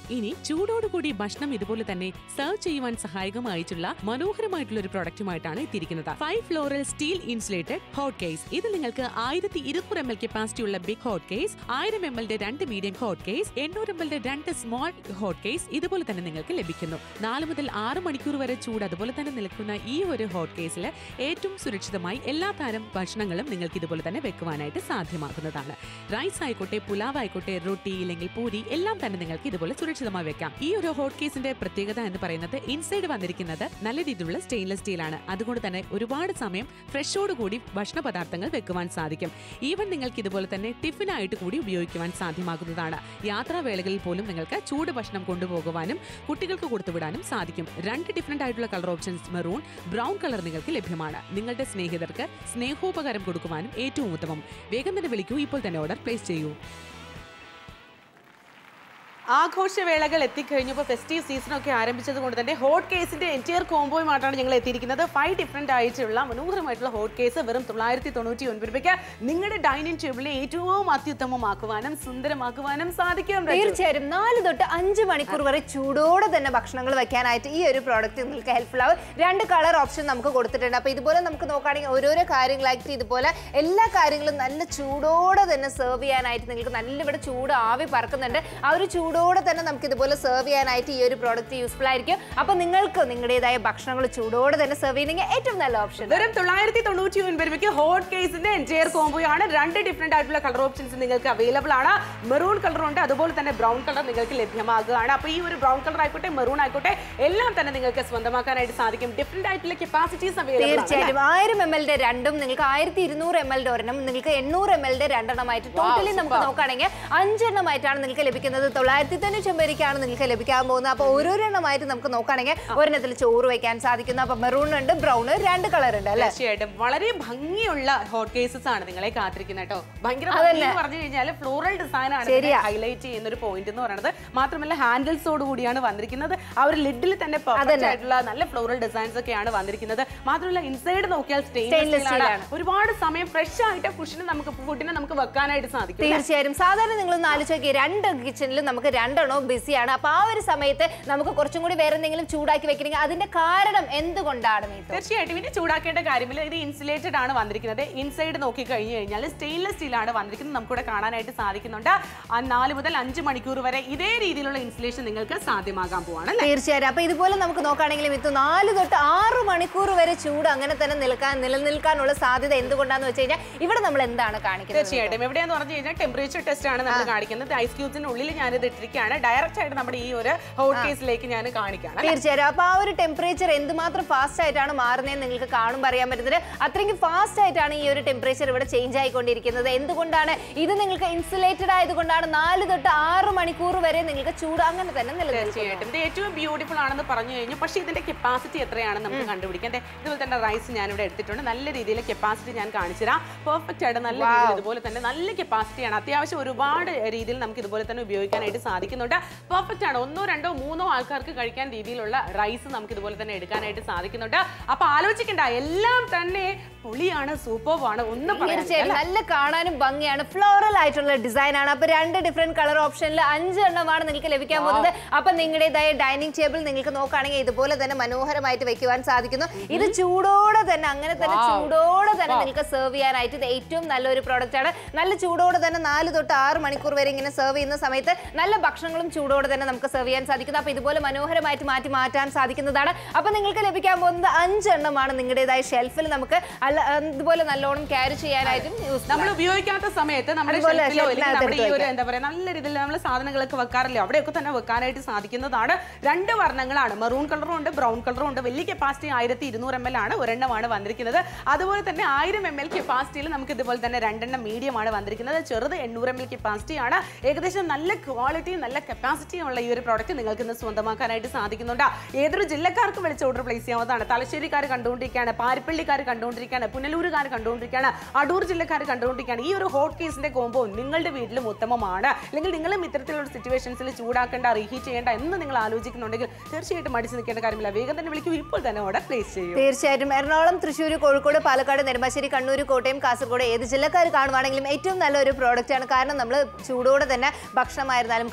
ഇനി ചൂടോടുകൂടി ഭക്ഷണം ഇതുപോലെ തന്നെ സെർവ് ചെയ്യുവാൻ സഹായകമായിട്ടുള്ള മനോഹരമായിട്ടുള്ള ഒരു പ്രൊഡക്റ്റുമായിട്ടാണ് എത്തിയിരിക്കുന്നത് five floral steel insulated hot case ഇത് നിങ്ങൾക്ക് ആയിരത്തി ഇരുന്നൂറ് എം എൽ കപ്പാസിറ്റി ഉള്ള ബിഗ് ഹോട്ട് കേസ് ആയിരം എം എൽ രണ്ട് മീഡിയം ഹോട്ട് കേസ് എണ്ണൂറ് എം എൽ രണ്ട് സ്മോൾ ഹോട്ട് കേസ് ഇതുപോലെ തന്നെ നിങ്ങൾക്ക് ലഭിക്കുന്നു നാല് മുതൽ ആറ് മണിക്കൂർ വരെ ചൂട് അതുപോലെ തന്നെ നിൽക്കുന്ന ഈ ഒരു ഹോട്ട് കേസിൽ ഏറ്റവും സുരക്ഷിതമായി എല്ലാ തരം ഭക്ഷണങ്ങളും നിങ്ങൾക്ക് ഇതുപോലെ തന്നെ വെക്കുവാനായിട്ട് സാധ്യമാകുന്നതാണ് റൈസ് ആയിക്കോട്ടെ പുലാവ് ആയിക്കോട്ടെ റൊട്ടി ഇല്ലെങ്കിൽ പൂരി എല്ലാം തന്നെ നിങ്ങൾക്ക് ഇതുപോലെ സുരക്ഷിതമായി വെക്കാം ഈ ഒരു ഹോട്ട് കേസിന്റെ പ്രത്യേകത എന്ന് പറയുന്നത് ഇൻസൈഡ് വന്നിരിക്കുന്നത് നല്ല രീതിയിലുള്ള സ്റ്റെയിൻലെസ് സ്റ്റീൽ ആണ് അതുകൊണ്ട് തന്നെ ഒരുപാട് സമയം ഫ്രഷോട് കൂടി ഭക്ഷണ പദാർത്ഥങ്ങൾ വെക്കുവാൻ സാധിക്കും ഈവൻ നിങ്ങൾക്ക് ഇതുപോലെ തന്നെ ടിഫിനായിട്ട് കൂടി ഉപയോഗിക്കുവാൻ സാധ്യമാകുന്നതാണ് യാത്രാവേളകളിൽ പോലും നിങ്ങൾക്ക് ചൂട് ഭക്ഷണം കൊണ്ടുപോകുവാനും കുട്ടികൾക്ക് കൊടുത്തുവിടാനും സാധിക്കും രണ്ട് ഡിഫറെന്റ് ആയിട്ടുള്ള colour options maroon brown colour നിങ്ങൾക്ക് ലഭ്യമാണ് നിങ്ങളുടെ സ്നേഹിതർക്ക് സ്നേഹോപകാരം കൊടുക്കുവാനും ഏറ്റവും ഉത്തമം വേഗം തന്നെ വിളിക്കൂ ഇപ്പോൾ തന്നെ ഓർഡർ പ്ലേസ് ചെയ്യൂ ആഘോഷവേളകൾ എത്തിക്കഴിഞ്ഞപ്പോൾ ഫെസ്റ്റീവ് സീസൺ ഒക്കെ ആരംഭിച്ചത് കൊണ്ട് തന്നെ ഹോട്ട് കേസിന്റെ എൻറ്റിയർ കോംബോയുമായിട്ടാണ് ഞങ്ങൾ എത്തിയിരിക്കുന്നത് ഫൈവ് ഡിഫറെന്റ് ആയിട്ടുള്ള മനോഹരമായിട്ടുള്ള ഹോട്ട് കേസ് വെറും തൊള്ളായിരത്തി തൊണ്ണൂറ്റി ഒൻപത് രൂപയ്ക്ക് നിങ്ങളുടെ ഡൈനിങ് ടേബിളിനെ ഏറ്റവും അത്യുത്തമമാക്കുവാനും സുന്ദരമാക്കുവാനും സാധിക്കും രജു. തീർച്ചയായും നാല് തൊട്ട് അഞ്ച് മണിക്കൂർ വരെ ചൂടോടെ തന്നെ ഭക്ഷണങ്ങൾ വെക്കാനായിട്ട് ഈ ഒരു പ്രോഡക്റ്റ് നിങ്ങൾക്ക് ഹെൽപ്ഫുൾ ആവും രണ്ട് കളർ ഓപ്ഷൻ നമുക്ക് കൊടുത്തിട്ടുണ്ട് അപ്പോൾ ഇതുപോലെ നമുക്ക് നോക്കുകയാണെങ്കിൽ ഓരോരോ കാര്യങ്ങളായിട്ട് ഇതുപോലെ എല്ലാ കാര്യങ്ങളും നല്ല ചൂടോടെ തന്നെ സെർവ് ചെയ്യാനായിട്ട് നിങ്ങൾക്ക് നല്ല ഇവിടെ ചൂട് ആവി പറക്കുന്നുണ്ട് ആ ഒരു ചൂടോടെ തന്നെ നമുക്ക് ഇതുപോലെ സെർവ് ചെയ്യാനായിട്ട് ഈ ഒരു പ്രോഡക്റ്റ് യൂസ്ഫുൾ ആയിരിക്കും അപ്പോൾ നിങ്ങൾക്ക് നിങ്ങളുടേതായ ഭക്ഷണങ്ങൾ ചൂടോടെ തന്നെ സെർവ് ചെയ്യണമെങ്കിൽ ഏറ്റവും നല്ല ഓപ്ഷൻ വെറും തൊള്ളായിരത്തി തൊണ്ണൂറ്റി ഒൻപത് രൂപയ്ക്ക് ഹോട്ട് കേസിന്റെ എൻറ്റയർ കോംബോയാണ് രണ്ട് ഡിഫറെന്റ് ആയിട്ടുള്ള കളർ ഓപ്ഷൻസ് നിങ്ങൾക്ക് അവൈലബിൾ ആണ് മെറൂൺ കളർ ഉണ്ട് അതുപോലെ തന്നെ ബ്രൗൺ കളർ നിങ്ങൾക്ക് ലഭ്യമാകുകയാണ് അപ്പോൾ ഈ ഒരു ബ്രൗൺ കളർ ആയിക്കോട്ടെ മെറൂൺ ആയിക്കോട്ടെ എല്ലാം തന്നെ നിങ്ങൾക്ക് സ്വന്തമാക്കാനായിട്ട് സാധിക്കും ഡിഫറെന്റ് ആയിട്ടുള്ള കപ്പാസിറ്റീസ് അവൈലബിൾ ആണ് തീർച്ചയായിട്ടും ആയിരം എം എല്ലിന്റെ രണ്ടും നിങ്ങൾക്ക് ആയിരത്തി ഇരുന്നൂറ് എം എല്ലിന്റെ ഒരെണ്ണം നിങ്ങൾക്ക് എണ്ണൂറ് എം എല്ലിന്റെ രണ്ടെണ്ണമായിട്ട് ടോട്ടലി നമുക്ക് നോക്കുകയാണെങ്കിൽ അഞ്ചെണ്ണമായിട്ടാണ് നിങ്ങൾക്ക് ലഭിക്കുന്നത് തൊള്ളായിരത്തി തൊണ്ണൂറ്റി ഒമ്പതിലേക്കാണ് നിങ്ങൾക്ക് ലഭിക്കാൻ പോകുന്നത് അപ്പോൾ ഓരോരെണ്ണമായിട്ട് നമുക്ക് നോക്കുകയാണെങ്കിൽ ഒരെണ്ണത്തിൽ ചോറ് വയ്ക്കാൻ സാധിക്കുന്നു അപ്പോൾ മെറൂൺ ഉണ്ട് ബ്രൗൺ രണ്ട് കളർ ഉണ്ട് അല്ലേ തീർച്ചയായിട്ടും വളരെ ഭംഗിയുള്ള ഹോട്ട് കേസസ് ആണ് നിങ്ങളെ കാത്തിരിക്കുന്നത് കേട്ടോ ഭയങ്കര ഭംഗി അതന്നെ. എന്ന് പറഞ്ഞു കഴിഞ്ഞാൽ ഫ്ലോറൽ ഡിസൈൻ ആണ് ശരിയാ. ഹൈലൈറ്റ് ചെയ്യുന്ന ഒരു പോയിന്റ് എന്ന് പറയുന്നത് മാത്രമല്ല ഹാൻഡിൽസോട് കൂടിയാണ് വന്നിരിക്കുന്നത് ആ ഒരു ലിഡിൽ തന്നെ പെർഫെക്റ്റ് അതന്നെ. ആയിട്ടുള്ള നല്ല ഫ്ലോറൽ ഡിസൈൻസ് ഒക്കെയാണ് വന്നിരിക്കുന്നത് മാത്രമല്ല ഇൻസൈഡ് നോക്കിയാൽ Stainless സ്റ്റെയിൻലെസ് steel സ്റ്റീൽ ആണ്. ഒരുപാട് സമയം ഫ്രഷ് ആയിട്ട് ഫുഡിനെ നമുക്ക് ഫുഡിനെ നമുക്ക് വെക്കാനായിട്ട് സാധിക്കും അല്ലേ? തീർച്ചയായും സാധാരണ നിങ്ങൾ ഒന്ന് ആലോചിച്ച് നോക്കി രണ്ട് കിച്ചണിലും നമുക്ക് രണ്ടെണ്ണവും ബിസിയാണ് അപ്പൊ ആ ഒരു സമയത്ത് നമുക്ക് കുറച്ചും കൂടി വേറെ എന്തെങ്കിലും ചൂടാക്കി വെക്കണമെങ്കിൽ അതിന്റെ കാരണം എന്തുകൊണ്ടാണ് മീത്തു തീർച്ചയായിട്ടും ഇത് ചൂടാക്കേണ്ട കാര്യമില്ല ഇത് ഇൻസുലേറ്റഡ് ആണ് വന്നിരിക്കുന്നത് ഇൻസൈഡ് നോക്കി കഴിഞ്ഞു കഴിഞ്ഞാൽ സ്റ്റെയിൻലെസ് സ്റ്റീൽ ആണ് വന്നിരിക്കുന്നത് നമുക്കിവിടെ കാണാനായിട്ട് സാധിക്കുന്നുണ്ട് ആ നാല് മുതൽ അഞ്ച് മണിക്കൂർ വരെ ഇതേ രീതിയിലുള്ള ഇൻസുലേഷൻ നിങ്ങൾക്ക് സാധ്യമാകാൻ പോവാണ് അല്ലേ തീർച്ചയായും അപ്പൊ ഇതുപോലെ നമുക്ക് നോക്കുകയാണെങ്കിൽ ഇത് നാല് തൊട്ട് ആറ് മണിക്കൂർ വരെ ചൂട് അങ്ങനെ തന്നെ നിൽക്കാൻ നിലനിൽക്കാനുള്ള സാധ്യത എന്തുകൊണ്ടാന്ന് വെച്ച് കഴിഞ്ഞാൽ ഇവിടെ നമ്മൾ എന്താണ് കാണിക്കുന്നത് തീർച്ചയായിട്ടും എവിടെയാന്ന് പറഞ്ഞു കഴിഞ്ഞാൽ ടെമ്പറേച്ചർ ടെസ്റ്റ് ആണ് നമ്മൾ കാണിക്കുന്നത് ഐസ് ക്യൂബ്സിന്റെ ഉള്ളിൽ ഞാനിത് ഇട്ടിരിക്കുകയാണ് ഡയറക്റ്റ് ആയിട്ട് നമ്മുടെ ഈ ഒരു ഹോട്ട് കേസിലേക്ക് ഞാൻ കാണിക്കുകയാണ് തീർച്ചയായും അപ്പൊ ആ ഒരു ടെമ്പറേച്ചർ എന്തുമാത്രം ഫാസ്റ്റ് ആയിട്ടാണ് മാറുന്നതെന്ന് നിങ്ങൾക്ക് കാണുമ്പോൾ അറിയാൻ പറ്റുന്നത് അത്രയ്ക്ക് ഫാസ്റ്റ് ആയിട്ടാണ് ഈ ഒരു ടെമ്പറേച്ചർ ഇവിടെ ചേഞ്ച് ആയിക്കൊണ്ടിരിക്കുന്നത് എന്തുകൊണ്ടാണ് ഇത് നിങ്ങൾക്ക് ഇൻസുലേറ്റഡ് ആയതുകൊണ്ടാണ് നാല് തൊട്ട് ആറ് മണിക്കൂർ വരെ നിങ്ങൾക്ക് ചൂട് അങ്ങനെ തന്നെ നിലനിൽക്കുന്നത് തീർച്ചയായിട്ടും ഇത് ഏറ്റവും ബ്യൂട്ടിഫുൾ ആണെന്ന് പറഞ്ഞു കഴിഞ്ഞു പക്ഷേ ഇതിന്റെ കപ്പാസിറ്റി എത്രയാണെന്ന് നമുക്ക് കണ്ടുപിടിക്കാം ദേ, ഇതുപോലെ തന്നെ റൈസ് ഞാൻ ഇവിടെ എടുത്തിട്ടുണ്ട് നല്ല രീതിയിൽ കപ്പാസിറ്റി ഞാൻ കാണിച്ചുതരാം പെർഫെക്റ്റ് ആയിട്ട് നല്ല രീതിയിൽ ഇതുപോലെ തന്നെ നല്ല കപ്പാസിറ്റിയാണ് അത്യാവശ്യം ഒരുപാട് രീതിയിൽ നമുക്ക് ഇതുപോലെ തന്നെ ഉപയോഗിക്കാനായിട്ട് സാധിക്കുന്നുണ്ട് പെർഫെക്റ്റ് ആണ് ഒന്നോ രണ്ടോ മൂന്നോ ആൾക്കാർക്ക് കഴിക്കാൻ രീതിയിലുള്ള റൈസ് നമുക്ക് ഇതുപോലെ തന്നെ എടുക്കാനായിട്ട് സാധിക്കുന്നുണ്ട് അപ്പൊ ആലോചിക്കണ്ട എല്ലാം തന്നെ പൊളിയാണ് സൂപ്പർവാണ് ഒന്നും പറയാനില്ല തീർച്ചയായും നല്ല കാണാനും ഭംഗിയാണ് ഫ്ലോറൽ ആയിട്ടുള്ള ഡിസൈൻ ആണ് അപ്പൊ രണ്ട് ഡിഫറെന്റ് കളർ ഓപ്ഷനിൽ അഞ്ച് എണ്ണമാണ് നിങ്ങൾക്ക് ലഭിക്കാൻ പോകുന്നത് അപ്പൊ നിങ്ങളുടേതായ ഡൈനിങ് ടേബിൾ നിങ്ങൾക്ക് നോക്കുകയാണെങ്കിൽ ഇതുപോലെ തന്നെ മനോഹരമായിട്ട് വെക്കുവാൻ സാധിക്കുന്നു ഇത് ചൂടോടെ തന്നെ അങ്ങനെ തന്നെ ചൂടോടെ തന്നെ നിങ്ങൾക്ക് സെർവ് ചെയ്യാനായിട്ട് ഇത് ഏറ്റവും നല്ലൊരു പ്രോഡക്റ്റ് ആണ് നല്ല ചൂടോടെ തന്നെ നാല് തൊട്ട് ആറ് മണിക്കൂർ വരെ ഇങ്ങനെ സെർവ് ചെയ്യുന്ന സമയത്ത് നല്ല ഭക്ഷണങ്ങളും ചൂടോടെ തന്നെ നമുക്ക് സെർവ് ചെയ്യാൻ സാധിക്കുന്നു അപ്പൊ ഇതുപോലെ മനോഹരമായിട്ട് മാറ്റി മാറ്റാൻ സാധിക്കുന്നതാണ് അപ്പൊ നിങ്ങൾക്ക് ലഭിക്കാൻ പോകുന്നത് അഞ്ചെണ്ണമാണ് നിങ്ങളുടേതായ ഷെൽഫിൽ നമുക്ക് അല്ല ഇതുപോലെ നല്ലോണം ക്യാരി ചെയ്യാനായിട്ടും യൂസ് നമ്മൾ ഉപയോഗിക്കാത്ത സമയത്ത് നമ്മുടെ അതുപോലെ ഷെൽഫിലോ അല്ലെങ്കിൽ ഷെൽഫിനകത്ത് നമ്മുടെ ഈ ഒരു എടുത്ത് എന്താ പറയാ നല്ല രീതിയിൽ നമ്മൾ സാധനങ്ങളൊക്കെ വെക്കാറില്ലേ അവിടെയൊക്കെ തന്നെ വെക്കാനായിട്ട് സാധിക്കുന്നതാണ് രണ്ട് വർണ്ണങ്ങളാണ് മെറൂൺ കളറും ഉണ്ട് ബ്രൗൺ കളറും ഉണ്ട് വലിയ കപ്പാസിറ്റി ആയിരത്തി ഇരുന്നൂറ് എം എൽ ആണ് ഒരെണ്ണമാണ് വന്നിരിക്കുന്നത് അതുപോലെ തന്നെ ആയിരം എം എൽ കപ്പാസിറ്റിയിൽ നമുക്ക് ഇതുപോലെ തന്നെ രണ്ടെണ്ണം മീഡിയം ആണ് വന്നിരിക്കുന്നത് ചെറുത് എണ്ണൂറ് എം എൽ കപ്പാസിറ്റി ആണ് ഏകദേശം നല്ല ക്വാളിറ്റി നല്ല കപ്പാസിറ്റി ഉള്ള ഈ ഒരു പ്രോഡക്റ്റ് നിങ്ങൾക്ക് ഇന്ന് സ്വന്തമാക്കാനായിട്ട് സാധിക്കുന്നുണ്ട് ഏതൊരു ജില്ലക്കാർക്കും വിളിച്ച് ഓർഡർ പ്ലേസ് ചെയ്യാവുന്നതാണ് തലശ്ശേരിക്കാർ കണ്ടുകൊണ്ടിരിക്കുകയാണ് പാരിപ്പള്ളിക്കാർ കണ്ടുകൊണ്ടിരിക്കുകയാണ് പുനലൂരുകാർ കണ്ടുകൊണ്ടിരിക്കുകയാണ് അടൂർ ജില്ലക്കാർ കണ്ടുകൊണ്ടിരിക്കുകയാണ് ഈ ഒരു ഹോട്ട് കേസിന്റെ കോംബോ നിങ്ങളുടെ വീട്ടിലും ഉത്തമമാണ് അല്ലെങ്കിൽ നിങ്ങളും ഇത്തരത്തിലുള്ള സിറ്റുവേഷൻസിൽ ചൂടാക്കേണ്ട റീഹീറ്റ് ചെയ്യേണ്ട എന്ന് നിങ്ങൾ ആലോചിക്കുന്നുണ്ടെങ്കിൽ തീർച്ചയായിട്ടും മടിച്ചു നിൽക്കേണ്ട കാര്യമില്ല വേഗം തന്നെ വിളിക്കൂ ഇപ്പോൾ തന്നെ ഓർഡർ പ്ലേസ് ചെയ്യൂ തീർച്ചയായിട്ടും എറണാകുളം തൃശ്ശൂർ കോഴിക്കോട് പാലക്കാട് നെടുമ്പാശ്ശേരി കണ്ണൂർ കോട്ടയം കാസർഗോഡ് ഏത് ജില്ലക്കാർ കാണുവാണെങ്കിലും ഏറ്റവും നല്ലൊരു പ്രോഡക്റ്റ് ആണ് കാരണം നമ്മൾ ചൂടോടെ തന്നെ ഭക്ഷണമായിരുന്നാലും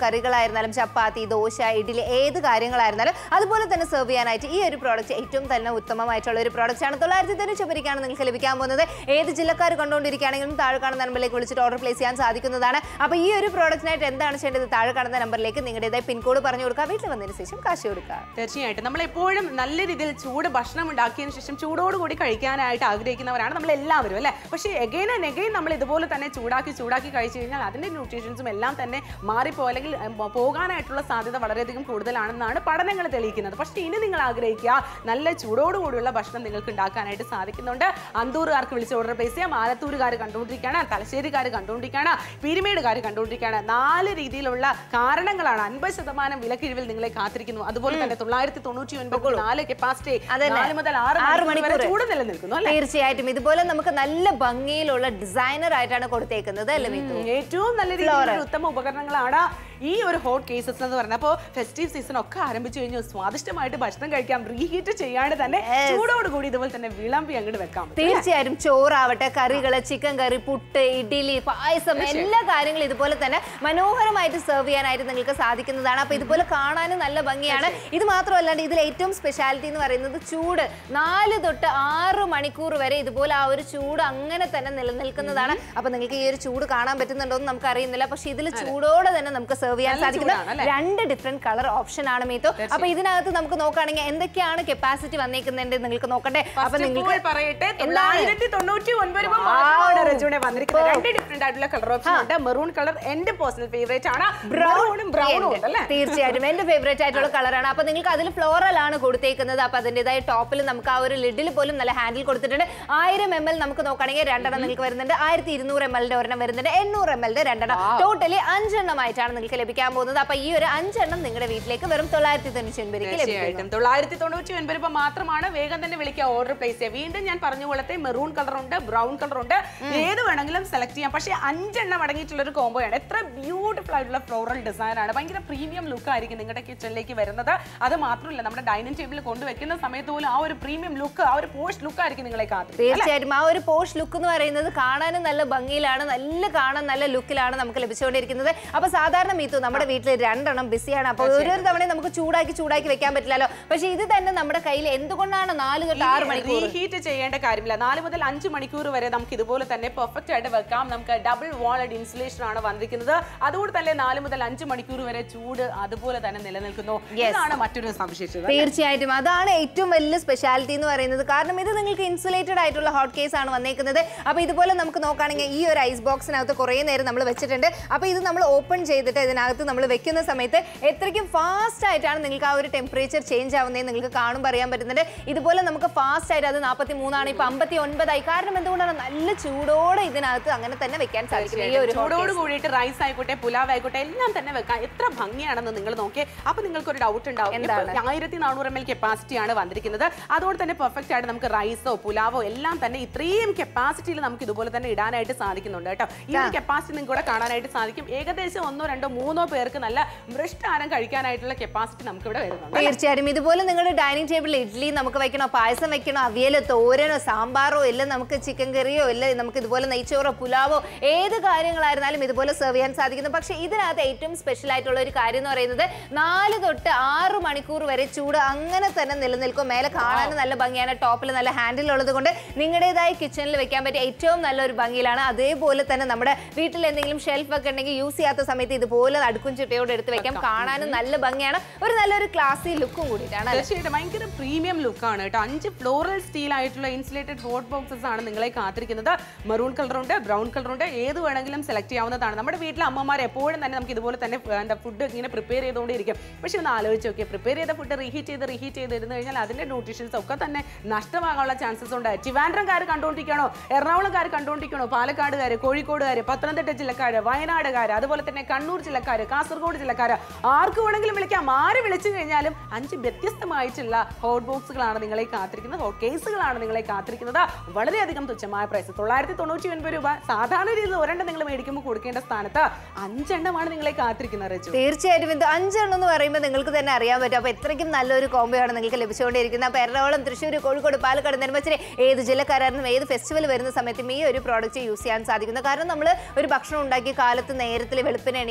കറികളായിരുന്നാലും ചപ്പാത്തി ദോശ ഇഡ്ഡലി ഏത് കാര്യങ്ങളായിരുന്നാലും അതുപോലെ തന്നെ സെർവ് ചെയ്യാനായിട്ട് ഈ ഒരു പ്രോഡക്റ്റ് ഏറ്റവും തന്നെ ഉത്തമമായിട്ടുള്ള ഒരു പ്രോഡക്റ്റ് ആണ് തൊള്ളായിരത്തി തൊണ്ണൂറ്റി ഒമ്പതിലേക്കാണ് നിങ്ങൾക്ക് ലഭിക്കാൻ പോകുന്നത് ഏത് ജില്ലക്കാർ കണ്ടുകൊണ്ടിരിക്കുകയാണെങ്കിലും താഴെ കാണുന്ന നമ്പറിലേക്ക് വിളിച്ചിട്ട് ഓർഡർ പ്ലേസ് ചെയ്യാൻ സാധിക്കുന്നതാണ് അപ്പോൾ ഈ ഒരു പ്രോഡക്റ്റിനായിട്ട് എന്താണ് ചെയ്യേണ്ടത് താഴെ കാണുന്ന നമ്പറിലേക്ക് നിങ്ങളുടേതായ പിൻകോഡ് പറഞ്ഞു കൊടുക്കുക വീട്ടിൽ വന്നതിന് ശേഷം കാശ് കൊടുക്കുക തീർച്ചയായിട്ടും നമ്മൾ എപ്പോഴും നല്ല രീതിയിൽ ചൂട് ഭക്ഷണം ഉണ്ടാക്കിയതിന് ശേഷം ചൂടോടുകൂടി കഴിക്കാനായിട്ട് ആഗ്രഹിക്കുന്നവരാണ് നമ്മൾ എല്ലാവരും അല്ലേ പക്ഷേ എഗൈൻ ആൻഡ് എഗൈൻ നമ്മൾ ഇതുപോലെ തന്നെ ചൂടാക്കി ചൂടാക്കി കഴിച്ചു കഴിഞ്ഞാൽ അതിന്റെ ന്യൂട്രീഷൻസും എല്ലാം തന്നെ മാറിപ്പോ അല്ലെങ്കിൽ ഉം, പോകാനായിട്ടുള്ള സാധ്യത വളരെയധികം കൂടുതലാണെന്നാണ് പഠനങ്ങൾ തെളിയിക്കുന്നത് പക്ഷേ ഇനി നിങ്ങൾ ആഗ്രഹിക്കുക നല്ല ചൂടോടുകൂടിയുള്ള ഭക്ഷണം നിങ്ങൾക്ക് ഉണ്ടാക്കാനായിട്ട് സാധിക്കുന്നുണ്ട് അന്തൂറുകാർക്ക് വിളിച്ച് ഓർഡർ പ്ലേസ് ചെയ്യാം ആലത്തൂരുകാർ കണ്ടുകൊണ്ടിരിക്കുകയാണ് തലശ്ശേരിക്കാർ കണ്ടുകൊണ്ടിരിക്കുകയാണ് പീരുമേടുകാർ കണ്ടുകൊണ്ടിരിക്കുകയാണ് നാല് രീതിയിലുള്ള കാരണങ്ങളാണ് അൻപത് ശതമാനം വിലക്കിഴിവിൽ നിങ്ങളെ കാത്തിരിക്കുന്നു അതുപോലെ തന്നെ തൊള്ളായിരത്തി തൊണ്ണൂറ്റി ഒൻപത് നാല് കപ്പാസിറ്റി അതന്നെ. നാല് മുതൽ ആറ് ആറ് മണിക്കൂർ വരെ മണിക്കൂർ. ചൂട് നിലനിൽക്കുന്നു അല്ലെ തീർച്ചയായിട്ടും ഇതുപോലെ നമുക്ക് നല്ല ഭംഗിയിലുള്ള ഡിസൈനർ ആയിട്ടാണ് കൊടുത്തേക്കുന്നത് അല്ലേ മിതു ഏറ്റവും നല്ല രീതിയിലുള്ള ഉത്തമ ഉപകരണങ്ങളാണ് ഈ ഒരു ഹോട്ട് കേസസ് എന്ന് പറഞ്ഞാൽ അപ്പോൾ ഫെസ്റ്റീവ് സീസൺ ഒക്കെ ആരംഭിച്ചു കഴിഞ്ഞു സ്വാദിഷ്ടമായിട്ട് ഭക്ഷണം കഴിക്കാം റീഹീറ്റ് ചെയ്യാണ്ട് തന്നെ ചൂടോടുകൂടി ഇതുപോലെ തന്നെ വിളമ്പി അങ്ങോട്ട് വെക്കാം തീർച്ചയായും ചോറാവട്ടെ കറികള് ചിക്കൻ കറി പുട്ട് ഇഡ്ഡലി പായസം എല്ലാ കാര്യങ്ങളും ഇതുപോലെ തന്നെ മനോഹരമായിട്ട് സെർവ് ചെയ്യാനായിട്ട് നിങ്ങൾക്ക് സാധിക്കുന്നതാണ് അപ്പൊ ഇതുപോലെ കാണാനും നല്ല ഭംഗിയാണ് ഇത് മാത്രമല്ലാണ്ട് ഇതിൽ ഏറ്റവും സ്പെഷ്യാലിറ്റി എന്ന് പറയുന്നത് ചൂട് നാല് തൊട്ട് ആറ് മണിക്കൂർ വരെ ഇതുപോലെ ആ ഒരു ചൂട് അങ്ങനെ തന്നെ നിലനിൽക്കുന്നതാണ് അപ്പൊ നിങ്ങൾക്ക് ഈ ഒരു ചൂട് കാണാൻ പറ്റുന്നുണ്ടോ എന്ന് നമുക്ക് അറിയുന്നില്ല പക്ഷെ ഇതിൽ ചൂടോടെ തന്നെ നമുക്ക് സെർവ് ചെയ്യാൻ നല്ല സാധിക്കുന്ന ചൂടാണ് അല്ലേ? രണ്ട് ഡിഫറെന്റ് കളർ ഓപ്ഷൻ ആണ് മീത്തോ അപ്പൊ ഇതിനകത്ത് നമുക്ക് നോക്കുകയാണെങ്കിൽ എന്തൊക്കെയാണ് കപ്പാസിറ്റി വന്നേക്കുന്നതിന്റെ നിങ്ങൾക്ക് നോക്കട്ടെ അപ്പൊ First of നിങ്ങൾക്ക് all പറയട്ടെ എന്താണ്? തൊള്ളായിരത്തി തൊണ്ണൂറ്റി ഒൻപത് രൂപ മാത്രമാണ് രജുവിനെ വന്നിരിക്കുന്നത് രണ്ട് ഡിഫറെന്റ് ആയിട്ടുള്ള കളർ ഓപ്ഷൻ ഉണ്ട് മെറൂൺ കളർ എന്റെ പേഴ്സണൽ ഫേവറേറ്റ് ആണ് ബ്രൗണും ബ്രൗണും ഉണ്ട് അല്ലേ തീർച്ചയായിട്ടും എന്റെ ഫേവറേറ്റ് ആയിട്ടുള്ള കളറാണ് അപ്പൊ നിങ്ങൾക്ക് അതിൽ ഫ്ലോറൽ ആണ് കൊടുത്തേക്കുന്നത് അപ്പൊ അതിന്റേതായ ടോപ്പിൽ നമുക്ക് ആ ഒരു ലിഡിൽ പോലും നല്ല ഹാൻഡിൽ കൊടുത്തിട്ടുണ്ട് ആയിരം എം എൽ നമുക്ക് നോക്കുകയാണെങ്കിൽ രണ്ടെണ്ണം നിങ്ങൾക്ക് വരുന്നുണ്ട് ആയിരത്തി ഇരുന്നൂറ് എം എല്ലിന്റെ ഒരെണ്ണം വരുന്നുണ്ട് എണ്ണൂറ് എം എല്ലിന്റെ രണ്ടെണ്ണം ടോട്ടലി അഞ്ചെണ്ണമായിട്ടാണ് നിങ്ങൾക്ക് ലഭിക്കാൻ പോകുന്നത് അപ്പൊ ഈ ഒരു അഞ്ചെണ്ണം നിങ്ങളുടെ വീട്ടിലേക്ക് വെറും തൊള്ളായിരത്തി തൊണ്ണൂറ്റി ഒൻപതിലേക്ക് ലഭിക്കും തീർച്ചയായിട്ടും തൊള്ളായിരത്തി തൊണ്ണൂറ്റി ഒൻപത് രൂപ മാത്രമാണ് വേഗം തന്നെ വിളിക്കുക ഓർഡർ പ്ലേസ് ചെയ്യുക വീണ്ടും ഞാൻ പറഞ്ഞ പോലത്തെ മെറൂൺ കളർ ഉണ്ട് ബ്രൗൺ കളർ ഉണ്ട് ഏത് വേണമെങ്കിലും സെലക്ട് ചെയ്യാം പക്ഷേ അഞ്ചെണ്ണം അടങ്ങിയിട്ടുള്ള ഒരു കോംബോയാണ് എത്ര ബ്യൂട്ടിഫുൾ ആയിട്ടുള്ള ഫ്ലോറൽ ഡിസൈൻ ആണ് ഭയങ്കര പ്രീമിയം ലുക്ക് ആയിരിക്കും നിങ്ങളുടെ കിച്ചണിലേക്ക് വരുന്നത് അത് മാത്രമല്ല നമ്മുടെ ഡൈനിങ് ടേബിളിൽ കൊണ്ടുവെക്കുന്ന സമയത്ത് പോലും ആ ഒരു പ്രീമിയം ലുക്ക് ആ ഒരു പോസ്റ്റ് ലുക്ക് ആയിരിക്കും നിങ്ങളെ കാത്തിരിക്കുന്നത് തീർച്ചയായിട്ടും ആ ഒരു പോഷ് ലുക്ക് എന്ന് പറയുന്നത് കാണാനും നല്ല ഭംഗിയിലാണ് നല്ല കാണാൻ നല്ല ലുക്കിലാണ് നമുക്ക് ലഭിച്ചുകൊണ്ടിരിക്കുന്നത് അപ്പൊ സാധാരണ മീത്തു നമ്മുടെ വീട്ടിൽ രണ്ടെണ്ണം ബിസിയാണ് അപ്പൊ ഓരോ തവണയും നമുക്ക് ചൂടാക്കി ചൂടാക്കി വെക്കാൻ പറ്റില്ലല്ലോ പക്ഷെ ഇത് തന്നെ നമ്മുടെ കയ്യിൽ എന്തുകൊണ്ടാണ് നാല് തൊട്ട് ആറ് മണിക്കൂർ റീഹീറ്റ് ചെയ്യേണ്ട കാര്യമില്ല നാല് മുതൽ അഞ്ച് മണിക്കൂർ വരെ നമുക്ക് ഇതുപോലെ തന്നെ പെർഫെക്റ്റ് ആയിട്ട് വെക്കാം നമുക്ക് ഡബിൾ വാളഡ് ഇൻസുലേഷൻ ആണ് വന്നിരിക്കുന്നത് അതുകൊണ്ട് തന്നെ നാല് മുതൽ അഞ്ച് മണിക്കൂർ വരെ ചൂട് അതുപോലെ തന്നെ നിലനിൽക്കുന്നു ഇതാണ് മറ്റൊരു സവിശേഷത തീർച്ചയായിട്ടും അതാണ് ഏറ്റവും വലിയ സ്പെഷ്യാലിറ്റി എന്ന് പറയുന്നത് കാരണം ഇത് നിങ്ങൾക്ക് ഇൻസുലേറ്റഡ് ആയിട്ടുള്ള ഹോട്ട് കേസ് ആണ് വന്നേക്കുന്നത് അപ്പൊ ഇതുപോലെ നമുക്ക് നോക്കുകയാണെങ്കിൽ ഈ ഒരു ഐസ് ബോക്സിനകത്ത് കുറേ നേരം നമ്മൾ വെച്ചിട്ടുണ്ട് അപ്പൊ ഇത് നമ്മൾ ഓപ്പൺ ചെയ്തിട്ട് ഇതിനകത്ത് നമ്മൾ വെക്കുന്ന സമയത്ത് എത്രയ്ക്കും ഫാസ്റ്റ് ആയിട്ടാണ് നിങ്ങൾക്ക് ആ ഒരു ടെമ്പറേച്ചർ ചേഞ്ച് ആവുന്നതെന്ന് നിങ്ങൾക്ക് കാണുമ്പോൾ അറിയാൻ പറ്റുന്നുണ്ട് ഇതുപോലെ നമുക്ക് ഫാസ്റ്റ് ആയിട്ട് അത് നാൽപ്പത്തി മൂന്നാണ് ഇപ്പൊ അമ്പത്തി ഒൻപതായി കാരണം എന്തുകൊണ്ടാണ് നല്ല ചൂടോടെ ഇതിനകത്ത് അങ്ങനെ തന്നെ വെക്കാൻ സാധിക്കുന്നത് ഈ ഒരു hot ചൂടോട് case. കൂടിയിട്ട് റൈസ് ആയിക്കോട്ടെ പുലാവ് ആയിക്കോട്ടെ എല്ലാം തന്നെ വെക്കാം എത്ര ഭംഗിയാണെന്ന് നിങ്ങൾ നോക്കിയേ അപ്പൊ നിങ്ങൾക്ക് ഒരു ഡൗട്ട് ഉണ്ടാവും എന്താണ്? ആയിരത്തി നാനൂറ് എം എൽ കപ്പാസിറ്റി ആണ് വന്നിരിക്കുന്നത് അതുകൊണ്ട് തന്നെ പെർഫെക്റ്റ് ആയിട്ട് നമുക്ക് റൈസോ പുലാവോ എല്ലാം തന്നെ ഇത്രയും കപ്പാസിറ്റിയിൽ നമുക്ക് ഇതുപോലെ തന്നെ ഇടാനായിട്ട് സാധിക്കുന്നുണ്ട് കേട്ടോ ഈ ഒരു കപ്പാസിറ്റി നിങ്ങൾക്ക് ഇവിടെ കാണാനായിട്ട് സാധിക്കും ഏകദേശം ഒന്നോ രണ്ടോ മൂന്നോ പേർക്ക് നല്ല മൃഷ്ടാരം കഴിക്കാനായിട്ടുള്ള കപ്പാസിറ്റി നമുക്ക് ഇവിടെ വരുന്നുണ്ട് തീർച്ചയായും ഇതുപോലെ നിങ്ങളുടെ ഡൈനിങ് ടേബിളിൽ ഇഡ്ഡലി നമുക്ക് വെക്കണോ പായസം വെക്കണോ അവിയലോ തോരനോ സാമ്പാറോ എല്ലാം നമുക്ക് ചിക്കൻ കറിയോ എല്ലാം നമുക്ക് ഇതുപോലെ നെയ്ച്ചോറോ പുലാവോ ഏത് കാര്യങ്ങളായിരുന്നാലും ഇതുപോലെ സെർവ് ചെയ്യാൻ സാധിക്കുന്നു പക്ഷേ ഇതിനകത്ത് ഏറ്റവും സ്പെഷ്യൽ ആയിട്ടുള്ള ഒരു കാര്യം എന്ന് പറയുന്നത് നാല് തൊട്ട് ആറ് മണിക്കൂർ വരെ ചൂട് അങ്ങനെ തന്നെ നിലനിൽക്കും മേലെ കാണാനും നല്ല ഭംഗിയാണ് ടോപ്പിൽ നല്ല ഹാൻഡിൽ ഉള്ളത് കൊണ്ട് നിങ്ങളുടേതായ കിച്ചണിൽ വെക്കാൻ പറ്റിയ ഏറ്റവും നല്ലൊരു ഭംഗിയിലാണ് അതേപോലെ തന്നെ നമ്മുടെ വീട്ടിൽ എന്തെങ്കിലും ഷെൽഫ് ഒക്കെ ഉണ്ടെങ്കിൽ യൂസ് ചെയ്യാത്ത സമയത്ത് ഇതുപോലെ അടുക്കും ചിട്ടയോട് എടുത്ത് വെക്കാം കാണാനും നല്ല ഭംഗിയാണ് ഒരു നല്ലൊരു ക്ലാസി ലുക്കും കൂടിയിട്ടാണ് അല്ലേ? തീർച്ചയായിട്ടും ഭയങ്കര പ്രീമിയം ലുക്കാണ് കേട്ടോ അഞ്ച് ഫ്ലോറൽ സ്റ്റീൽ ആയിട്ടുള്ള ഇൻസുലേറ്റഡ് ഹോട്ട് ബോക്സസ് ആണ് നിങ്ങളെ കാത്തിരിക്കുന്നത് മെറൂൺ കളർ ഉണ്ട് ബ്രൗൺ കളർ ഉണ്ട് ഏത് വേണമെങ്കിലും സെലക്ട് ചെയ്യാവുന്നതാണ് നമ്മുടെ വീട്ടിലെ അമ്മമാർ എപ്പോഴും തന്നെ നമുക്ക് ഇതുപോലെ തന്നെ ഏർ, എന്താ ഫുഡ് ഇങ്ങനെ പ്രിപ്പയർ ചെയ്തുകൊണ്ടിരിക്കും പക്ഷെ ഒന്ന് ആലോചിച്ച് നോക്കിയാൽ പ്രിപ്പയർ ചെയ്ത ഫുഡ് റീഹീറ്റ് ചെയ്ത് റീഹീറ്റ് ചെയ്ത് ഇരുന്ന് കഴിഞ്ഞാൽ അതിന്റെ ന്യൂട്രീഷൻസ് ഒക്കെ തന്നെ നഷ്ടമാകാനുള്ള ചാൻസസ് ഉണ്ട് ട്രിവാൻഡ്രംകാർ കണ്ടുകൊണ്ടിരിക്കണോ എറണാകുളംകാർ കണ്ടുകൊണ്ടിരിക്കണോ പാലക്കാടുകാർ കോഴിക്കോടുകാർ പത്തനംതിട്ട ജില്ലക്കാർ വയനാടുകാർ അതുപോലെ തന്നെ കണ്ണൂർ ജില്ലക്കാർ കാസർഗോഡ് ജില്ലക്കാർ ആർക്ക് വേണമെങ്കിലും വിളിക്കാം ആര് വിളിച്ചു കഴിഞ്ഞാലും അഞ്ച് വ്യത്യസ്തമായിട്ടുള്ള ഹോട്ട് ബോക്സുകളാണ് നിങ്ങളെ കാത്തിരിക്കുന്നത് ഹോട്ട് കേസുകളാണ് നിങ്ങളെ കാത്തിരിക്കുന്നത് വളരെയധികം തുച്ഛമായ പ്രൈസ് തൊള്ളായിരത്തി തൊണ്ണൂറ്റി ഒൻപത് രൂപ സാധാരണ രീതിയിൽ ഒരെണ്ണം നിങ്ങൾ മേടിക്കുമ്പോൾ കൊടുക്കേണ്ട സ്ഥാനത്ത് അഞ്ചെണ്ണമാണ് നിങ്ങളെ കാത്തിരിക്കുന്നത് റജു തീർച്ചയായിട്ടും ഇത് അഞ്ചെണ്ണം എന്ന് പറയുമ്പോൾ നിങ്ങൾക്ക് തന്നെ അറിയാൻ പറ്റും അപ്പോൾ എത്രയ്ക്കും നല്ലൊരു കോംബോയാണ് നിങ്ങൾക്ക് ലഭിച്ചുകൊണ്ടിരിക്കുന്നത് അപ്പോൾ എറണാകുളം തൃശ്ശൂർ കോഴിക്കോട് പാലക്കാട് നെടുമ്പച്ചിരി ഏത് ജില്ലക്കാരായിരുന്നു ഏത് ഫെസ്റ്റിവൽ വരുന്ന സമയത്തും ഈ ഒരു പ്രോഡക്റ്റ് യൂസ് ചെയ്യാൻ സാധിക്കുന്നു കാരണം നമ്മൾ ഒരു ഭക്ഷണം ഉണ്ടാക്കിയ കാലത്ത് നേരത്തിൽ വെളുപ്പിന് എണീറ്റ് നമ്മൾ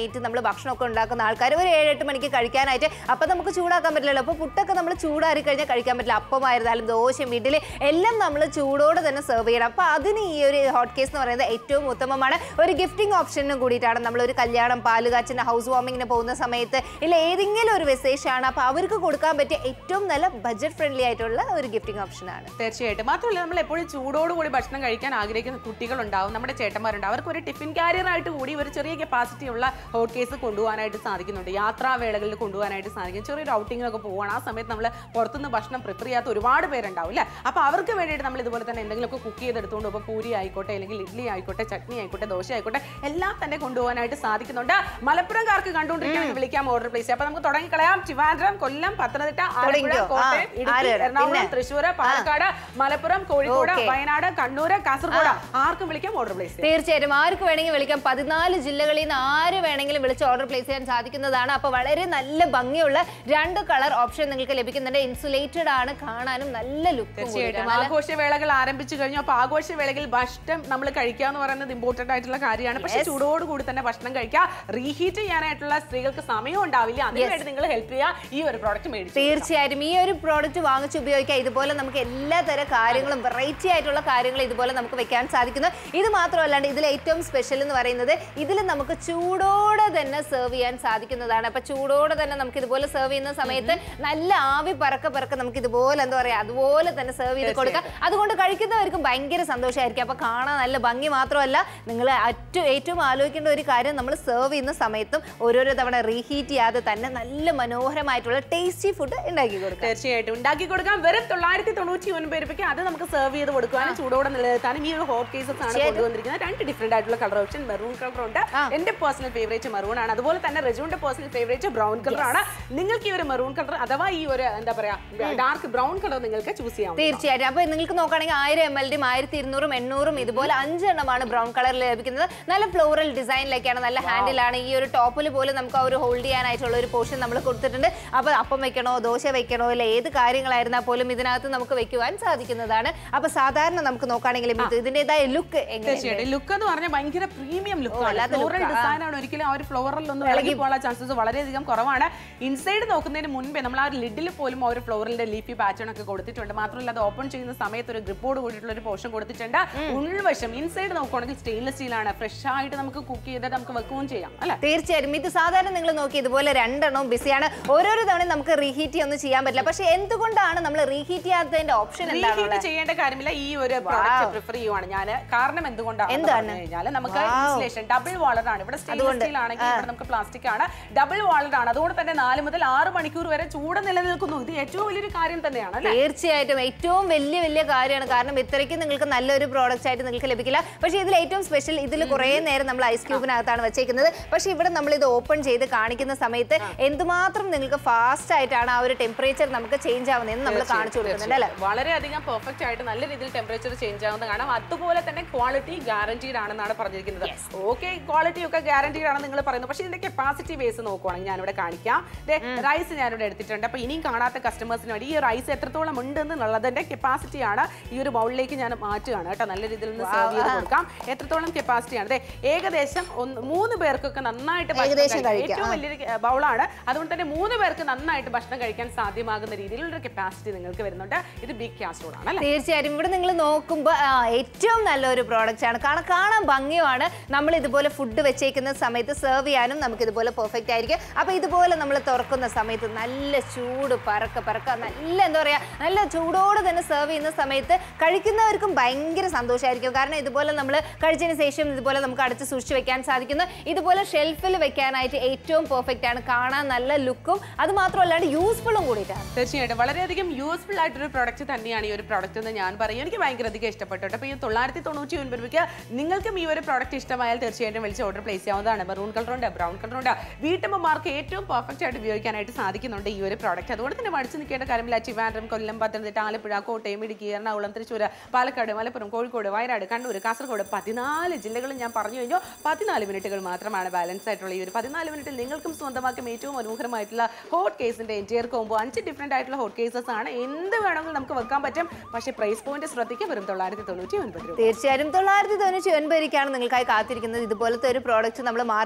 ഭക്ഷണമൊക്കെ ഉണ്ടാക്കുന്ന ആൾക്കാർ ഒരു ഏഴെട്ട് മണിക്ക് കഴിക്കാനായിട്ട് അപ്പം നമുക്ക് ചൂടാക്കാൻ പറ്റില്ലല്ലോ അപ്പോൾ പുട്ടൊക്കെ നമ്മൾ ചൂടാറി കഴിഞ്ഞാൽ കഴിക്കാൻ പറ്റില്ല അപ്പമായിരുന്നാലും ദോശയും ഇഡ്ഡലി എല്ലാം നമ്മൾ ചൂടോടെ തന്നെ സെർവ് ചെയ്യണം അപ്പോൾ അതിന് ഈ ഒരു ഹോട്ട് കേസ് എന്ന് പറയുന്നത് ഏറ്റവും ഉത്തമമാണ് ഒരു ഗിഫ്റ്റിംഗ് ഓപ്ഷനും കൂടിയിട്ടാണ് നമ്മൾ ഒരു കല്യാണം പാലുകാച്ചിന് ഹൗസ് വാമിങ്ങിന് പോകുന്ന സമയത്ത് ഇല്ല ഏതെങ്കിലും ഒരു വിശേഷമാണ് അപ്പോൾ അവർക്ക് കൊടുക്കാൻ പറ്റിയ ഏറ്റവും നല്ല ബഡ്ജറ്റ് ഫ്രണ്ട്ലി ആയിട്ടുള്ള ഒരു ഗിഫ്റ്റിംഗ് ഓപ്ഷനാണ് തീർച്ചയായിട്ടും മാത്രമല്ല നമ്മൾ എപ്പോഴും ചൂടോടുകൂടി ഭക്ഷണം കഴിക്കാൻ ആഗ്രഹിക്കുന്ന കുട്ടികളുണ്ടാവും നമ്മുടെ ചേട്ടന്മാരുണ്ടാവും അവർക്ക് ഒരു ടിഫിൻ കാരിയറായിട്ട് കൂടി ഒരു ചെറിയ കപ്പാസിറ്റി ഉള്ള ഹോട്ട് കേസ് കൊണ്ടുപോകാനായിട്ട് സാധിക്കുന്നുണ്ട് യാത്രാവേളകളിൽ കൊണ്ടുപോകാനായിട്ട് സാധിക്കും ചെറിയൊരു ഔട്ടിങ്ങിനൊക്കെ പോവാണ് ആ സമയത്ത് നമ്മൾ പുറത്തുനിന്ന് ഭക്ഷണം പ്രിഫർ ചെയ്യാത്ത ഒരുപാട് പേരുണ്ടാവും അല്ലേ അപ്പോൾ അവർക്ക് വേണ്ടിയിട്ട് നമ്മൾ ഇതുപോലെ തന്നെ എന്തെങ്കിലുമൊക്കെ കുക്ക് ചെയ്തെടുത്തുകൊണ്ട് ഇപ്പോൾ പൂരി ആയിക്കോട്ടെ അല്ലെങ്കിൽ ഇഡ്ഡലി ആയിക്കോട്ടെ ചട്നി ആയിക്കോട്ടെ ദോശ ആയിക്കോട്ടെ എല്ലാം തന്നെ കൊണ്ടുപോകാനായിട്ട് സാധിക്കുന്നുണ്ട് മലപ്പുറംകാർക്ക് കണ്ടുകൊണ്ടിരിക്കുകയാണെങ്കിൽ വിളിക്കാം ഓർഡർ പ്ലേസ് അപ്പോൾ നമുക്ക് തുടങ്ങിക്കളയാം ട്രിവാൻഡ്രം കൊല്ലം പത്തനംതിട്ട ആലപ്പുഴ തുടങ്ങിക്കോ. ആ, കോട്ടയം ഇടുക്കി ആരാണ്? എറണാകുളം പിന്നെ? തൃശ്ശൂർ പാലക്കാട് മലപ്പുറം കോഴിക്കോട് Okay. വയനാട് കണ്ണൂര് കാസർഗോഡ് ആർക്കും വിളിക്കാം ഓർഡർ പ്ലേസ് ചെയ്യാം തീർച്ചയായിട്ടും ആർക്ക് വേണമെങ്കിൽ വിളിക്കാം പതിനാല് ജില്ലകളിൽ നിന്ന് ആര് വേണമെങ്കിലും വിളിച്ച് ഓർഡർ പ്ലേസ് ചെയ്യാൻ സാധിക്കുന്നതാണ് അപ്പോൾ വളരെ നല്ല ഭംഗിയുള്ള രണ്ട് കളർ ഓപ്ഷൻ നിങ്ങൾക്ക് ലഭിക്കുന്നുണ്ട് ഇൻസുലേറ്റഡ് ആണ് കാണാനും നല്ല ലുക്ക് തീർച്ചയായിട്ടും ആഘോഷവേളകൾ ആരംഭിച്ചു കഴിഞ്ഞു അപ്പൊ ആഘോഷവേളയിൽ ഭക്ഷണം നമ്മൾ കഴിക്കുക എന്ന് പറയുന്നത് ഇമ്പോർട്ടന്റ് ആയിട്ടുള്ള കാര്യമാണ് പക്ഷെ ചൂടോട് കൂടി തന്നെ ഭക്ഷണം കഴിക്കുക റീഹീറ്റ് ചെയ്യാനായിട്ടുള്ള സ്ത്രീകൾക്ക് സമയം ഉണ്ടാവില്ല അതിനുവേണ്ടി നിങ്ങൾ ഹെൽപ്പ് ചെയ്യുക ഈ ഒരു പ്രോഡക്റ്റ് മേടിച്ചു തീർച്ചയായിട്ടും ഈ ഒരു പ്രോഡക്റ്റ് വാങ്ങിച്ച് ഉപയോഗിക്കാം ഇതുപോലെ നമുക്ക് എല്ലാ തരം കാര്യങ്ങളും വെറൈറ്റി ആയിട്ടുള്ള കാര്യങ്ങൾ ഇതുപോലെ നമുക്ക് വെക്കാൻ സാധിക്കുന്നു ഇത് മാത്രമല്ലാണ്ട് ഇതിൽ ഏറ്റവും സ്പെഷ്യൽ എന്ന് പറയുന്നത് ഇതിൽ നമുക്ക് ചൂടോടെ തന്നെ സെർവ് ചെയ്യാൻ സാധിക്കുന്നതാണ് അപ്പൊ ചൂടോടെ തന്നെ നമുക്ക് ഇതുപോലെ സെർവ് ചെയ്യുന്ന സമയത്ത് നല്ല ആവി പറക്ക പറക്ക നമുക്ക് ഇതുപോലെ എന്താ പറയാ അതുപോലെ തന്നെ സെർവ് ചെയ്ത് കൊടുക്കാം അതുകൊണ്ട് കഴിക്കുന്നവർക്കും ഭയങ്കര സന്തോഷമായിരിക്കും അപ്പൊ കാണാൻ നല്ല ഭംഗി മാത്രമല്ല നിങ്ങൾ ഏറ്റവും ഏറ്റവും ആലോചിക്കേണ്ട ഒരു കാര്യം നമ്മൾ സെർവ് ചെയ്യുന്ന സമയത്തും ഓരോരോ തവണ റീഹീറ്റ് ചെയ്യാതെ തന്നെ നല്ല മനോഹരമായിട്ടുള്ള ടേസ്റ്റി ഫുഡ് ഉണ്ടാക്കി കൊടുക്കാം തീർച്ചയായിട്ടും ഉണ്ടാക്കി കൊടുക്കാം വെറും തൊള്ളായിരത്തി തൊണ്ണൂറ്റി ഒൻപത് രൂപയ്ക്ക് അത് നമുക്ക് സെർവ് ചെയ്ത് കൊടുക്കാനും ചൂടോടെ നിലനിർത്താനും ഈ ഒരു ഹോട്ട് കേസസ് ആണ് കൊണ്ടുവന്നിരിക്കുന്നത് രണ്ട് ഡിഫറെന്റ് ആയിട്ടുള്ള കളർ ഓപ്ഷൻ മെറൂൺ കളർ ഉണ്ട് എന്റെ പേഴ്സണൽ ഫേവറേറ്റ് മെറൂൺ ആണ് അതുപോലെ തന്നെ റെജുവിന്റെ പേഴ്സണൽ ഫേവറേറ്റ് ബ്രൗൺ കളർ ആണ് നിങ്ങൾക്ക് ഈ ഒരു മെറൂൺ കളർ അഥവാ ഈ ഒരു എന്താ പറയാ ഡാർക്ക് ബ്രൗൺ കളർ നിങ്ങൾക്ക് ചൂസ് ചെയ്യാം തീർച്ചയായിട്ടും അപ്പൊ നിങ്ങൾക്ക് നോക്കുകയാണെങ്കിൽ ആയിരം എം എൽ ഡിയും ആയിരത്തി ഇരുന്നൂറും എണ്ണൂറും ഇതുപോലെ അഞ്ചെണ്ണമാണ് ബ്രൗൺ കളറിൽ ലഭിക്കുന്നത് നല്ല ഫ്ലോറൽ ഡിസൈനിലേക്കാണ് നല്ല ഹാൻഡിലാണ് ഈ ഒരു ടോപ്പിൽ പോലും നമുക്ക് ആ ഒരു ഹോൾഡ് ചെയ്യാനായിട്ടുള്ള ഒരു പോർഷൻ നമ്മൾ കൊടുത്തിട്ടുണ്ട് അപ്പൊ അപ്പം വെക്കണോ ദോശ വെക്കണോ അല്ല ഏത് കാര്യങ്ങളായിരുന്നാൽ പോലും ഇതിനകത്ത് നമുക്ക് വെക്കുവാൻ സാധിക്കുന്നതാണ് അപ്പൊ സാധാരണ നമുക്ക് നോക്കുകയാണെങ്കിൽ ഇത് ഇതിന്റേതായ ലുക്ക് എങ്ങനെ തീർച്ചയായിട്ടും ലുക്ക് എന്ന് പറഞ്ഞാൽ ഭയങ്കര പ്രീമിയം ലുക്ക് വല്ലാത്ത ഫ്ലോറൽ look ആ. ഡിസൈൻ ആണ് ഒരിക്കലും ആ ഒരു ഫ്ലോറൽ ഒന്നും ഇളകി പോകാനുള്ള ചാൻസസ് വളരെയധികം കുറവാണ് ഇൻസൈഡ് നോക്കുന്നതിന് മുൻപേ നമ്മൾ ആ ഒരു ലിഡിൽ പോലും ആ ഒരു ഫ്ലോറലിന്റെ ലീഫി പാറ്റേൺ ഒക്കെ കൊടുത്തിട്ടുണ്ട് മാത്രമല്ല അത് ഓപ്പൺ ചെയ്യുന്ന സമയത്ത് ഒരു ഗ്രിപ്പോട് കൂടിയിട്ടുള്ള ഒരു പോർഷൻ കൊടുത്തിട്ടുണ്ട് ഉൾവശം ഇൻസൈഡ് നോക്കുകയാണെങ്കിൽ സ്റ്റെയിൻലെസ് സ്റ്റീൽ ആണ് ഫ്രഷ് ആയിട്ട് നമുക്ക് കുക്ക് ചെയ്തിട്ട് നമുക്ക് വെക്കുകയും ചെയ്യാം അല്ലെ തീർച്ചയായും ഇത് സാധാരണ നിങ്ങൾ നോക്കി ഇതുപോലെ രണ്ടെണ്ണവും ബിസിയാണ് ഓരോരോ തവണ നമുക്ക് റീഹീറ്റ് ഒന്നും ചെയ്യാൻ പറ്റില്ല പക്ഷെ എന്തുകൊണ്ടാണ് നമ്മൾ റീഹീറ്റ് ചെയ്യാത്തതിന്റെ ഓപ്ഷൻ റീഹീറ്റ് എന്താണുള്ളത് ചെയ്യേണ്ട കാര്യമില്ല ഈ ഒരു പ്രോഡക്റ്റ് പ്രിഫർ ചെയ്യുവാണ് ഞാൻ കാരണം എന്തുകൊണ്ടാണ് എന്താണ്? കഴിഞ്ഞാൽ നമുക്ക് ഇൻസുലേഷൻ ഡബിൾ വാളർ ആണ് ഇവിടെ സ്റ്റെയിൻലെസ് സ്റ്റീൽ ആണെങ്കിൽ ഇവിടെ നമുക്ക് പ്ലാസ്റ്റിക് ആണ് ഡബിൾ വാളർ ആണ് അതുകൊണ്ട് തന്നെ നാല് മുതൽ ആറ് മണിക്കൂർ വരെ ചൂട് നിലനിൽക്കുന്നു ഇത് ഏറ്റവും വലിയൊരു കാര്യം തന്നെയാണ് അല്ലെ തീർച്ചയായിട്ടും ഏറ്റവും വലിയ വലിയ കാര്യമാണ് കാരണം ഇത്രയ്ക്ക് നിങ്ങൾക്ക് നല്ലൊരു പ്രോഡക്റ്റ് ആയിട്ട് നിങ്ങൾക്ക് ലഭിക്കില്ല പക്ഷേ ഇതിൽ ഏറ്റവും സ്പെഷ്യൽ ഇതിൽ കുറേ നേരം നമ്മൾ ഐസ് ക്യൂബിനകത്താണ് വെച്ചേക്കുന്നത് പക്ഷേ ഇവിടെ നമ്മൾ ഇത് ഓപ്പൺ ചെയ്ത് കാണിക്കുന്ന സമയത്ത് എന്തുമാത്രം നിങ്ങൾക്ക് ഫാസ്റ്റ് ആയിട്ടാണ് ആ ഒരു ടെമ്പറേച്ചർ നമുക്ക് ചേഞ്ച് ആവുന്നതെന്ന് നമ്മൾ കാണിച്ചു കൊടുക്കുന്നുണ്ട് അല്ലേ വളരെയധികം പെർഫെക്റ്റ് ആയിട്ട് നല്ല രീതിയിൽ ടെമ്പറേച്ചർ ചേഞ്ച് ആവുന്ന കാണാം അതുപോലെ തന്നെ ക്വാളിറ്റി ഗ്യാരണ്ടീഡ് ആണെന്നാണ് പറഞ്ഞിരിക്കുന്നത് ഓക്കെ ക്വാളിറ്റി ഒക്കെ ഗ്യാരണ്ടീഡ് ആണെന്ന് നിങ്ങൾ പറയുന്നു പക്ഷേ ഇതിന്റെ കപ്പാസിറ്റി ബേസ് നോക്കുവാണെങ്കിൽ ഞാനിവിടെ കാണിക്കാം റൈസ് ഞാനിവിടെ എടുത്തിട്ടുണ്ട് അപ്പൊ ഇനിയും കാണാത്ത കസ്റ്റമേഴ്സിന് വേണ്ടി ഈ റൈസ് എത്രത്തോളം ഉണ്ട് എന്നുള്ളതിന്റെ കപ്പാസിറ്റി ആണ് ഈ ഒരു ബൗളിലേക്ക് ഞാൻ മാറ്റുകയാണ് കേട്ടോ നല്ല രീതിയിൽ ഒന്ന് സെർവ് ചെയ്ത് കൊടുക്കാം എത്രത്തോളം കപ്പാസിറ്റി ആണ് ദേ, ഏകദേശം ഒന്ന് മൂന്ന് പേർക്കൊക്കെ നന്നായിട്ട് ഭക്ഷണം ഏകദേശം കഴിക്കാം. കഴിക്കാം. ഏറ്റവും വലിയൊരു ബൗളാണ് അതുകൊണ്ട് തന്നെ മൂന്ന് പേർക്ക് നന്നായിട്ട് ഭക്ഷണം കഴിക്കാൻ സാധ്യമാകുന്ന രീതിയിലുള്ള ഒരു കപ്പാസിറ്റി നിങ്ങൾക്ക് വരുന്നുണ്ട് ഇത് ബിഗ് കാസ്ട്രോൾ ആണ് അല്ലേ തീർച്ചയായും ഇവിടെ നിങ്ങൾ നോക്കുമ്പോൾ ഏറ്റവും നല്ലൊരു പ്രോഡക്റ്റ് ആണ് കാരണം കാണാൻ ഭംഗിയുമാണ് നമ്മൾ ഇതുപോലെ ഫുഡ് വെച്ചേക്കുന്ന സമയത്ത് സെർവ് ചെയ്യാനും നമുക്ക് ഇതുപോലെ പെർഫെക്റ്റ് ആയിരിക്കും അപ്പോൾ ഇതുപോലെ നമ്മൾ തുറക്കുന്ന സമയത്ത് നല്ല ചൂട് പറക്ക പറക്ക നല്ല എന്താ പറയുക നല്ല ചൂടോടെ തന്നെ സെർവ് ചെയ്യുന്ന സമയത്ത് കഴിക്കുന്നവർക്കും ഭയങ്കര സന്തോഷമായിരിക്കും കാരണം ഇതുപോലെ നമ്മൾ കഴിച്ചതിന് ശേഷം ഇതുപോലെ നമുക്ക് അടച്ച് സൂക്ഷിച്ച് വെക്കാൻ സാധിക്കുന്നു ഇതുപോലെ ഷെൽഫിൽ വെക്കാനായിട്ട് ഏറ്റവും പെർഫെക്റ്റ് ആണ് കാണാൻ നല്ല ലുക്കും അത് മാത്രമല്ലാണ്ട് യൂസ്ഫുള്ളും കൂടിയിട്ടാണ് തീർച്ചയായിട്ടും വളരെയധികം യൂസ്ഫുൾ ആയിട്ടൊരു പ്രോഡക്റ്റ് തന്നെയാണ് ഈ ഒരു പ്രോഡക്റ്റ് എന്ന് ഞാൻ പറയും എനിക്ക് ഭയങ്കര അധികം ഇഷ്ടപ്പെട്ടു കേട്ടോ അപ്പോൾ ഈ തൊള്ളായിരത്തി തൊണ്ണൂറ്റി ഒൻപത് രൂപയ്ക്ക് നിങ്ങൾക്കും ഈ ഒരു പ്രോഡക്റ്റ് ഇഷ്ടമായാൽ തീർച്ചയായിട്ടും വിളിച്ച് ഓർഡർ പ്ലേസ് ചെയ്യാവുന്നതാണ് മെറൂൺ കളറുണ്ട് ബ്രൗൺ കളറുണ്ട് വീട്ടമ്മമാർക്ക് ഏറ്റവും പെർഫെക്റ്റ് ആയിട്ട് ഉപയോഗിക്കാനായിട്ട് സാധിക്കുന്നുണ്ട് ഈ ഒരു പ്രോഡക്റ്റ് അതുകൊണ്ട് തന്നെ മടിച്ചു നിൽക്കേണ്ട കാര്യമില്ല ചിവാൻഡ്രം കൊല്ലം പത്തനംതിട്ട ആലപ്പുഴ കോട്ടയം ഇടുക്കി എറണാകുളം തൃശ്ശൂർ പാലക്കാട് മലപ്പുറം കോഴിക്കോട് വയനാട് കണ്ണൂർ കാസർഗോഡ് പതിനാല് ജില്ലകളും ഞാൻ പറഞ്ഞു കഴിഞ്ഞു പതിനാല് മിനിറ്റുകൾ മാത്രമാണ് ബാലൻസ് ആയിട്ടുള്ള ഈ ഒരു പതിനാല് മിനിറ്റിൽ നിങ്ങൾക്കും സ്വന്തമാക്കും ഏറ്റവും മനോഹരമായിട്ടുള്ള ഹോട്ട് കേസിന്റെ എൻറ്റിയർ കോമ്പോ അഞ്ച് ഡിഫറെന്റ് ആയിട്ടുള്ള ഹോട്ട് കേസസ് ആണ് എന്ത് വേണമെങ്കിലും നമുക്ക് വെക്കാൻ പറ്റും പക്ഷേ പ്രൈസ് പോയിന്റ് ശ്രദ്ധിക്കുക വെറും തൊള്ളായിരത്തി തൊണ്ണൂറ്റി ഒൻപത് രൂപ തീർച്ചയായും തൊള്ളായിരത്തി തൊണ്ണൂറ്റി ഒൻപതിലേക്കാണ് നിങ്ങൾക്കായി കാത്തിരിക്കുന്നത് ഇതുപോലത്തെ ഒരു പ്രോഡക്റ്റ് നമ്മൾ മാർക്കറ്റിൽ അല്ല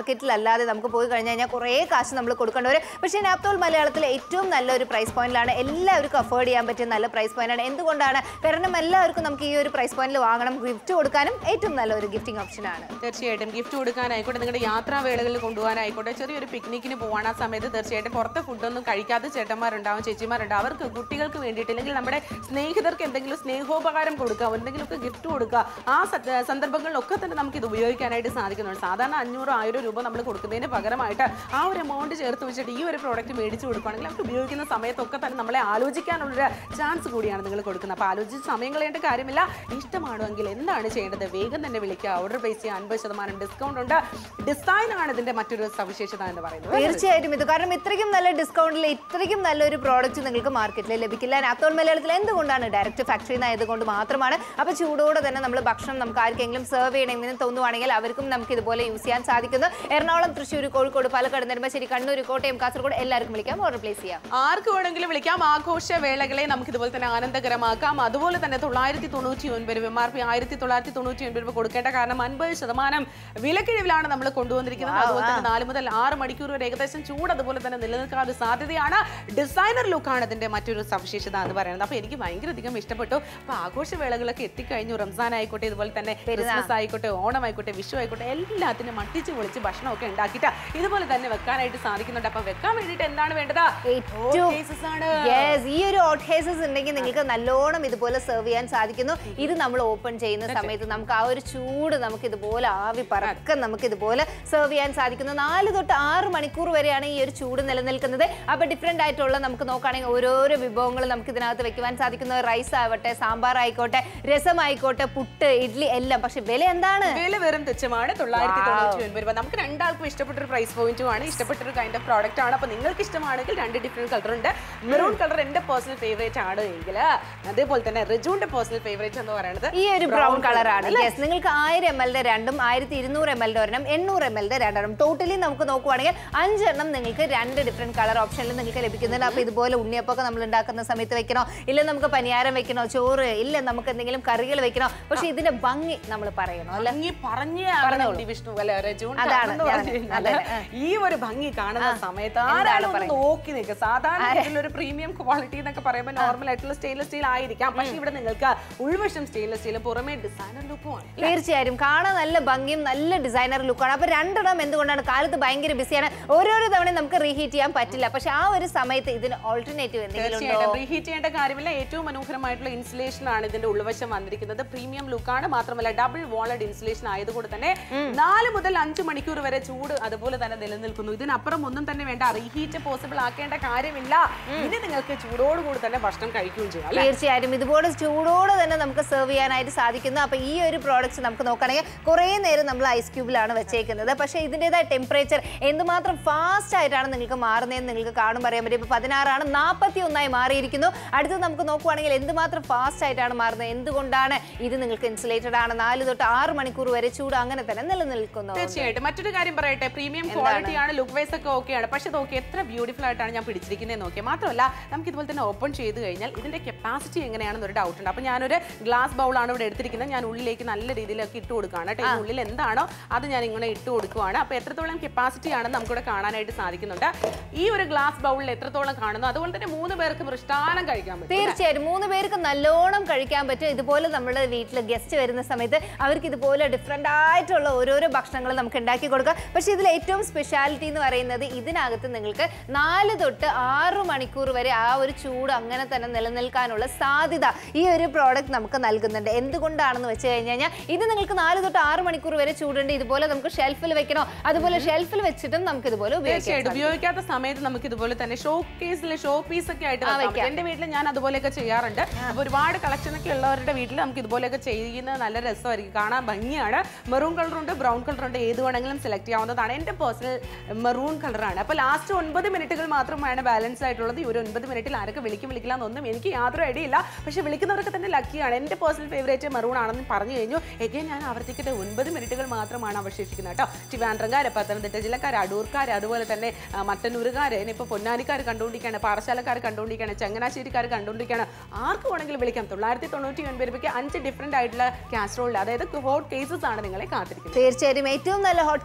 അല്ലാതെ നമുക്ക് പോയി കഴിഞ്ഞ് കഴിഞ്ഞാൽ കുറേ കാശ് നമ്മൾ കൊടുക്കേണ്ടി വരും പക്ഷേ നാപ്തോൾ മലയാളത്തിലെ ഏറ്റവും നല്ലൊരു പ്രൈസ് പോയിന്റിലാണ് എല്ലാവർക്കും അഫോർഡ് ചെയ്യാൻ പറ്റിയ നല്ല പ്രൈസ് പോയിന്റാണ് എന്തുകൊണ്ടാണ് കാരണം എല്ലാവർക്കും നമുക്ക് ഈ ഒരു പ്രൈസ് പോയിന്റിൽ വാങ്ങണം ഗിഫ്റ്റ് കൊടുക്കാനും ഏറ്റവും നല്ലൊരു ഗിഫ്റ്റിംഗ് ഓപ്ഷനാണ് തീർച്ചയായിട്ടും ഗിഫ്റ്റ് കൊടുക്കാനായിക്കോട്ടെ നിങ്ങളുടെ യാത്രാവേളകളിൽ കൊണ്ടുപോകാനായിക്കോട്ടെ ചെറിയൊരു പിക്നിക്കിന് പോകാൻ ആ സമയത്ത് തീർച്ചയായിട്ടും പുറത്തെ ഫുഡൊന്നും കഴിക്കാത്ത ചേട്ടന്മാരുണ്ടാവും ചേച്ചിമാരുണ്ടാവും അവർക്ക് കുട്ടികൾക്ക് വേണ്ടിയിട്ട് അല്ലെങ്കിൽ നമ്മുടെ സ്നേഹിതർക്ക് എന്തെങ്കിലും സ്നേഹോപകാരം കൊടുക്കുക എന്തെങ്കിലുമൊക്കെ ഗിഫ്റ്റ് കൊടുക്കുക ആ സ- സന്ദർഭങ്ങളിലൊക്കെ തന്നെ നമുക്ക് ഇത് ഉപയോഗിക്കാനായിട്ട് സാധിക്കുന്നുണ്ട് സാധാരണ അഞ്ഞൂറ് ആയിരം രൂപ നമ്മൾ കൊടുക്കുന്നതിന് പകരമായിട്ട് ആ ഒരു എമൗണ്ട് ചേർത്ത് വെച്ചിട്ട് ഈ ഒരു പ്രോഡക്റ്റ് മേടിച്ച് കൊടുക്കുകയാണെങ്കിൽ അവർക്ക് ഉപയോഗിക്കുന്ന സമയത്തൊക്കെ തന്നെ നമ്മളെ ആലോചിക്കാനുള്ളൊരു ചാൻസ് കൂടിയാണ് നിങ്ങൾ കൊടുക്കുന്നത് അപ്പോൾ ആലോചിച്ച് സമയം കളയേണ്ട കാര്യമില്ല ഇഷ്ടമാണെങ്കിൽ എന്താണ് ചെയ്യേണ്ടത് വേഗം തന്നെ വിളിക്കുക ഓർഡർ പ്ലേസ് ചെയ്യുക അൻപത് ശതമാനം ഡിസ്കൗണ്ട് ഉണ്ട് ഡിസൈൻ ആണ് ഇതിന്റെ മറ്റൊരു സവിശേഷത എന്ന് പറയുന്നത് തീർച്ചയായിട്ടും ഇത് കാരണം ഇത്രയ്ക്കും നല്ല ഡിസ്കൗണ്ടിൽ ഇത്രയ്ക്കും നല്ലൊരു പ്രോഡക്റ്റ് നിങ്ങൾക്ക് മാർക്കറ്റിൽ ലഭിക്കില്ല നാത്തോൾ മലയാളത്തിൽ എന്തുകൊണ്ടാണ് ഡയറക്റ്റ് ഫാക്ടറിയിൽ നിന്ന് ആയതുകൊണ്ട് മാത്രമാണ് അപ്പോൾ ചൂടോടെ തന്നെ നമ്മൾ ഭക്ഷണം നമുക്ക് ആർക്കെങ്കിലും സെർവ് ചെയ്യണമെന്ന് തോന്നുവാണെങ്കിൽ അവർക്കും നമുക്ക് ഇതുപോലെ യൂസ് ചെയ്യാൻ സാധിക്കുന്നു എറണാകുളം തൃശ്ശൂർ കോഴിക്കോട് പാലക്കാട് നെടുമ്പശ്ശേരി കണ്ണൂർ കോട്ടയം കാസർഗോഡ് എല്ലാവർക്കും വിളിക്കാം ഓർഡർ പ്ലേസ് ചെയ്യാം ആർക്ക് വേണമെങ്കിലും വിളിക്കാം ആഘോഷ വേളകളെ നമുക്ക് ഇതുപോലെ തന്നെ ആനന്ദകരമാക്കാം അതുപോലെ തന്നെ തൊള്ളായിരത്തി തൊണ്ണൂറ്റി ഒൻപത് എം ആർ പി ആയിരത്തി തൊള്ളായിരത്തി തൊണ്ണൂറ്റി ഒൻപത് രൂപ കൊടുക്കേണ്ട കാരണം അൻപത് ശതമാനം വിലക്കിഴിവിലാണ് നമ്മൾ കൊണ്ടുവന്നിരിക്കുന്നത് അതുപോലെ തന്നെ നാല് മുതൽ ആറ് മണിക്കൂർ വരെ ഏകദേശം ചൂട് അതുപോലെ തന്നെ നിലനിൽക്കാൻ ഒരു സാധ്യതയാണ് ഡിസൈനർ ലുക്കാണ് ഇതിന്റെ മറ്റൊരു സവിശേഷത എന്ന് പറയുന്നത് അപ്പൊ എനിക്ക് ഭയങ്കര അധികം ഇഷ്ടപ്പെട്ടു അപ്പൊ ആഘോഷവേളകളൊക്കെ എത്തിക്കഴിഞ്ഞു റംസാൻ ആയിക്കോട്ടെ ഇതുപോലെ തന്നെ ക്രിസ്മസ് ആയിക്കോട്ടെ ഓണം ആയിക്കോട്ടെ വിഷു ആയിക്കോട്ടെ എല്ലാത്തിനും മട്ടിച്ച് പൊളിച്ച് ഭക്ഷണമൊക്കെ ഉണ്ടാക്കിയിട്ട് ഇതുപോലെ തന്നെ വെക്കാനായിട്ട് സാധിക്കുന്നുണ്ട് അപ്പൊ വെക്കാൻ വേണ്ടിയിട്ട് എന്താണ് വേണ്ടത് ഏറ്റവും cases ആണ് യെസ് ഈ ഒരു ഹോട്ട് കേസസ് ഉണ്ടെങ്കിൽ നിങ്ങൾക്ക് നല്ലോണം ഇതുപോലെ സെർവ് ചെയ്യാൻ സാധിക്കുന്നു ഇത് നമ്മൾ ഓപ്പൺ ചെയ്യുന്ന സമയത്ത് നമുക്ക് ആ ഒരു ചൂട് നമുക്ക് ഇതുപോലെ ആവി പറക്കം നമുക്ക് ഇതുപോലെ സെർവ് ചെയ്യാൻ സാധിക്കുന്നു നാല് തൊട്ട് ആറ് മണിക്കൂർ വരെയാണ് ഈ ഒരു ചൂട് നിലനിൽക്കുന്നത് അപ്പൊ ഡിഫറെന്റ് ആയിട്ടുള്ള നമുക്ക് നോക്കുകയാണെങ്കിൽ ഓരോരോ വിഭവങ്ങൾ നമുക്ക് ഇതിനകത്ത് വെക്കുവാൻ സാധിക്കുന്നു റൈസ് ആവട്ടെ സാമ്പാർ ആയിക്കോട്ടെ രസം ആയിക്കോട്ടെ പുട്ട് ഇഡ്ഡലി എല്ലാം പക്ഷെ വില എന്താണ് വില വെറും തുച്ഛമാണ് തൊള്ളായിരത്തി തൊണ്ണൂറ്റി ഒൻപത് രൂപ നമുക്ക് രണ്ടാൾക്കും ഇഷ്ടപ്പെട്ട ഒരു പ്രൈസ് പോയിന്റും ആണ് ഇഷ്ടപ്പെട്ട ഒരു കൈൻഡ് ഓഫ് പ്രോഡക്റ്റ് ആണ് അപ്പൊ നിങ്ങൾക്ക് ഇഷ്ടമാണെങ്കിൽ രണ്ട് ഡിഫറെന്റ് കളർ ഉണ്ട് മെറൂൺ കളർ എന്റെ പേഴ്സണൽ ഫേവറേറ്റ് ആണ് എങ്കിൽ അതേപോലെ തന്നെ റിജുവിന്റെ പേഴ്സണൽ ഫേവറേറ്റ് എന്ന് പറയുന്നത് ഈ ഒരു ബ്രൗൺ കളറാണ് യെസ് നിങ്ങൾക്ക് ആയിരം എം എല്ലിന്റെ രണ്ടും ആയിരത്തി ഇരുന്നൂറ് എം എല്ലിന്റെ ഒരെണ്ണം എണ്ണൂറ് എം എല്ലിന്റെ രണ്ടെണ്ണം ടോട്ടലി നമുക്ക് നോക്കുവാണെങ്കിൽ അഞ്ചെണ്ണം നിങ്ങൾക്ക് രണ്ട് ഡിഫറെന്റ് കളർ ഓപ്ഷനിൽ നിങ്ങൾക്ക് ലഭിക്കുന്നുണ്ട് അപ്പോൾ ഇതുപോലെ ഉണ്ണിയപ്പൊക്കെ നമ്മൾ ഉണ്ടാക്കുന്ന സമയത്ത് വെക്കണോ ഇല്ല നമുക്ക് പനിയാരം വെക്കണോ ചോറ് ഇല്ല നമുക്ക് എന്തെങ്കിലും കറികൾ വെക്കണോ പക്ഷെ ഇതിന്റെ ഭംഗി നമ്മൾ പറയണോ അല്ലെ ഭംഗി പറഞ്ഞേ പറഞ്ഞോളൂ. ആകണം വിഷ്ണു അല്ലെ രജുൺ അതാണ് എന്ന് ഞാൻ- പറഞ്ഞു കഴിഞ്ഞാല് അതെ, ഈ ഒരു ഭംഗി കാണുന്ന സമയത്ത് എന്താണ് ആരാലും ഒന്ന് പറയുന്നത്? നോക്കി നിൽക്കുക സാധാരണ ഒരു പ്രീമിയം ക്വാളിറ്റി എന്നൊക്കെ പറയുമ്പോൾ നോർമൽ ആയിട്ടുള്ള സ്റ്റെയിൻലെസ് സ്റ്റീൽ ആയിരിക്കാം പക്ഷെ ഇവിടെ നിങ്ങൾക്ക് ഉൾവശം സ്റ്റെയിൻലെസ് സ്റ്റീലും പുറമേ ഡിസൈനർ ലുക്കുമാണ് തീർച്ചയായും കാണാൻ നല്ല ഭംഗിയും നല്ല ഡിസൈനർ ലുക്കാണ് അപ്പൊ രണ്ടെണ്ണം എന്തുകൊണ്ടാണ് കാലത്ത് ഭയങ്കര ബിസിയാണ് ഓരോരോ തവണ നമുക്ക് റീഹീറ്റ് ചെയ്യാൻ പറ്റില്ല പക്ഷെ ആ ഒരു സമയത്ത് ഇതിന് ഓൾട്ടർനേറ്റീവ് എന്തെങ്കിലും ഉണ്ടോ തീർച്ചയായിട്ടും റീഹീറ്റ് ചെയ്യേണ്ട കാര്യമില്ല ഏറ്റവും മനോഹരമായിട്ടുള്ള ഇൻസുലേഷൻ ആണ് ഇതിന്റെ ഉൾവശം വന്നിരിക്കുന്നത് പ്രീമിയം ലുക്കാണ് മാത്രമല്ല ഡബിൾ വാളഡ് ഇൻസുലേഷൻ ആയതുകൊണ്ട് തന്നെ നാല് മുതൽ അഞ്ച് മണിക്കൂർ വരെ ചൂട് അതുപോലെ തന്നെ നിലനിൽക്കുന്നു ഇതിനപ്പുറം ഒന്നും തന്നെ വേണ്ട റീഹീറ്റ് പോസിബിൾ ആക്കേണ്ട കാര്യമില്ല ഇനി നിങ്ങൾക്ക് ചൂടോടുകൂടി തന്നെ ഭക്ഷണം കഴിക്കുകയും ചെയ്യാം അല്ലേ? തീർച്ചയായും ഇതുപോലെ ചൂടോടെ തന്നെ നമുക്ക് സെർവ് ചെയ്യാനായിട്ട് സാധിക്കുന്നു അപ്പൊ ഈ ഒരു പ്രോഡക്റ്റ്സ് നമുക്ക് നോക്കുകയാണെങ്കിൽ കുറേ നേരം നമ്മൾ ഐസ് ക്യൂബിലാണ് വെച്ചേക്കുന്നത് പക്ഷേ ഇതിൻ്റെതായ ടെമ്പറേച്ചർ എന്തുമാത്രം ഫാസ്റ്റ് ആയിട്ടാണ് നിങ്ങൾക്ക് മാറുന്നതെന്ന് നിങ്ങൾക്ക് കാണുമ്പോൾ അറിയാൻ പറ്റും ഇപ്പൊ പതിനാറാണ് നാൽപ്പത്തി ഒന്നായി മാറിയിരിക്കുന്നു അടുത്തത് നമുക്ക് നോക്കുവാണെങ്കിൽ എന്തുമാത്രം ഫാസ്റ്റ് ആയിട്ടാണ് മാറുന്നത് എന്തുകൊണ്ടാണ് ഇത് നിങ്ങൾക്ക് ഇൻസുലേറ്റഡ് ആണ് നാല് തൊട്ട് ആറ് മണിക്കൂർ വരെ ചൂട് അങ്ങനെ തന്നെ നിലനിൽക്കുന്നു തീർച്ചയായിട്ടും മറ്റൊരു കാര്യം പറയട്ടെ പ്രീമിയം ക്വാളിറ്റി ആണ് ലുക്ക് വൈസ് ഒക്കെ ഓക്കെയാണ് പക്ഷെ നോക്കി എത്ര ബ്യൂട്ടിഫുൾ ആയിട്ടാണ് ഞാൻ പിടിച്ചിരിക്കുന്നത് നോക്കിയാൽ മാത്രമല്ല നമുക്ക് ഇതുപോലെ തന്നെ ഓപ്പൺ ചെയ്ത് കഴിഞ്ഞാൽ ഇതിന്റെ കപ്പാസിറ്റി എങ്ങനെയാണെന്ന് ഒരു ഡൗട്ട് ഉണ്ട് അപ്പോൾ ഞാനൊരു ഗ്ലാസ് ബൗളാണ് ഇവിടെ എടുത്തിരിക്കുന്നത് ഞാൻ ഉള്ളിലേക്ക് നല്ല രീതിയിലൊക്കെ ഇട്ട് കൊടുക്കുകയാണ് കേട്ടോ ഈ ഉള്ളിൽ എന്താണോ അത് ഞാൻ ഇങ്ങനെ ഇട്ട് കൊടുക്കുകയാണ് അപ്പോൾ എത്രത്തോളം കപ്പാസിറ്റി ആണെന്ന് നമുക്കിവിടെ കാണാനായിട്ട് സാധിക്കുന്നുണ്ട് ഈ ഒരു ഗ്ലാസ് ബൗളിൽ എത്രത്തോളം കാണുന്നു അതുപോലെ തന്നെ മൂന്ന് പേർക്ക് മൃഷ്ടാനം കഴിക്കാൻ പറ്റും തീർച്ചയായും മൂന്ന് പേർക്ക് നല്ലോണം കഴിക്കാൻ പറ്റും ഇതുപോലെ നമ്മുടെ വീട്ടിൽ ഗസ്റ്റ് വരുന്ന സമയത്ത് അവർക്ക് ഇതുപോലെ ഡിഫറെൻ്റ് ആയിട്ടുള്ള ഓരോരോ ഭക്ഷണങ്ങൾ നമുക്ക് ഉണ്ടാക്കി കൊടുക്കാം പക്ഷേ ഇതിൽ ഏറ്റവും സ്പെഷ്യാലിറ്റി എന്ന് പറയുന്നത് ഇതിനകത്ത് നിങ്ങൾക്ക് നാല് തൊട്ട് ആറ് മണിക്കൂർ വരെ ആ ഒരു ചൂട് അങ്ങനെ തന്നെ നിലനിൽക്കാനുള്ള സാധ്യത ഈ ഒരു പ്രോഡക്റ്റ് നമുക്ക് നൽകുന്നുണ്ട് എന്തുകൊണ്ടാണെന്ന് വെച്ച് കഴിഞ്ഞ് കഴിഞ്ഞാൽ ഇത് നിങ്ങൾക്ക് നാല് തൊട്ട് ആറ് മണിക്കൂർ വരെ ചൂടുണ്ട് ഇതുപോലെ നമുക്ക് ഷെൽഫിൽ വെക്കണോ അതുപോലെ ഷെൽഫിൽ വെച്ചിട്ടും നമുക്ക് ഇതുപോലെ ഉപയോഗിക്കാം തീർച്ചയായിട്ടും ഉപയോഗിക്കാത്ത സമയത്ത് നമുക്ക് ഇതുപോലെ തന്നെ ഷോ കേസിൽ ഷോ പീസ് ഒക്കെ ആയിട്ട് വെക്കാം പറ്റും. എന്റെ വീട്ടിൽ ഞാൻ അതുപോലെയൊക്കെ ചെയ്യാറുണ്ട് അപ്പൊ ഒരുപാട് കളക്ഷൻ ഒക്കെ ഉള്ളവരുടെ വീട്ടിൽ നമുക്ക് ഇതുപോലെയൊക്കെ ചെയ്യുന്നത് നല്ല രസമായിരിക്കും കാണാൻ ഭംഗിയാണ് മെറൂൺ കളർ ഉണ്ട് ബ്രൗൺ കളർ ഉണ്ട് ഏത് വേണമെങ്കിലും സെലക്ട് ചെയ്യാവുന്നതാണ് എന്റെ പേഴ്സണൽ മെറൂൺ കളറാണ് അപ്പൊ ലാസ്റ്റ് ഒൻപത് മിനിറ്റുകൾ മാത്രമാണ് ബാലൻസ് ആയിട്ടുള്ളത് ഈ ഒരു ഒൻപത് മിനിറ്റിൽ ആരൊക്കെ വിളിക്കും വിളിക്കില്ല എന്നൊന്നും എനിക്ക് യാതൊരു ഐഡിയ ഇല്ല പക്ഷെ വിളിക്കുന്നവർക്ക് തന്നെ ലക്കിയാണ് എന്റെ പേഴ്സണൽ ഫേവറേറ്റ് മെറൂൺ ആണെന്ന് പറഞ്ഞു കഴിഞ്ഞു എഗെയിൻ ഞാൻ ആവർത്തിക്കട്ടെ ഒൻപത് മിനിറ്റുകൾ മാത്രമാണ് അവശേഷിക്കുന്നത് കേട്ടോ ട്രിവാൻഡ്രംകാര് പത്തനംതിട്ട ജില്ലക്കാർ അടൂർക്കാർ അതുപോലെ തന്നെ ആ, മട്ടന്നൂരുകാർ ഇനിയിപ്പോൾ പൊന്നാനിക്കാർ കണ്ടുകൊണ്ടിരിക്കുകയാണ് പാറശാലക്കാർ കണ്ടുകൊണ്ടിരിക്കുകയാണ് ചങ്ങനാശ്ശേരിക്കാർ കണ്ടുകൊണ്ടിരിക്കുകയാണ് ആർക്ക് വേണമെങ്കിലും വിളിക്കാം തൊള്ളായിരത്തി തൊണ്ണൂറ്റി ഒൻപത് രൂപയ്ക്ക് അഞ്ച് ഡിഫറെന്റ് ആയിട്ടുള്ള കാസറോളിൽ അതായത് ഹോട്ട് കേസസ് ആണ് നിങ്ങളെ കാത്തിരിക്കുന്നത് തീർച്ചയായും ഏറ്റവും നല്ല ഹോട്ട് കേസസ്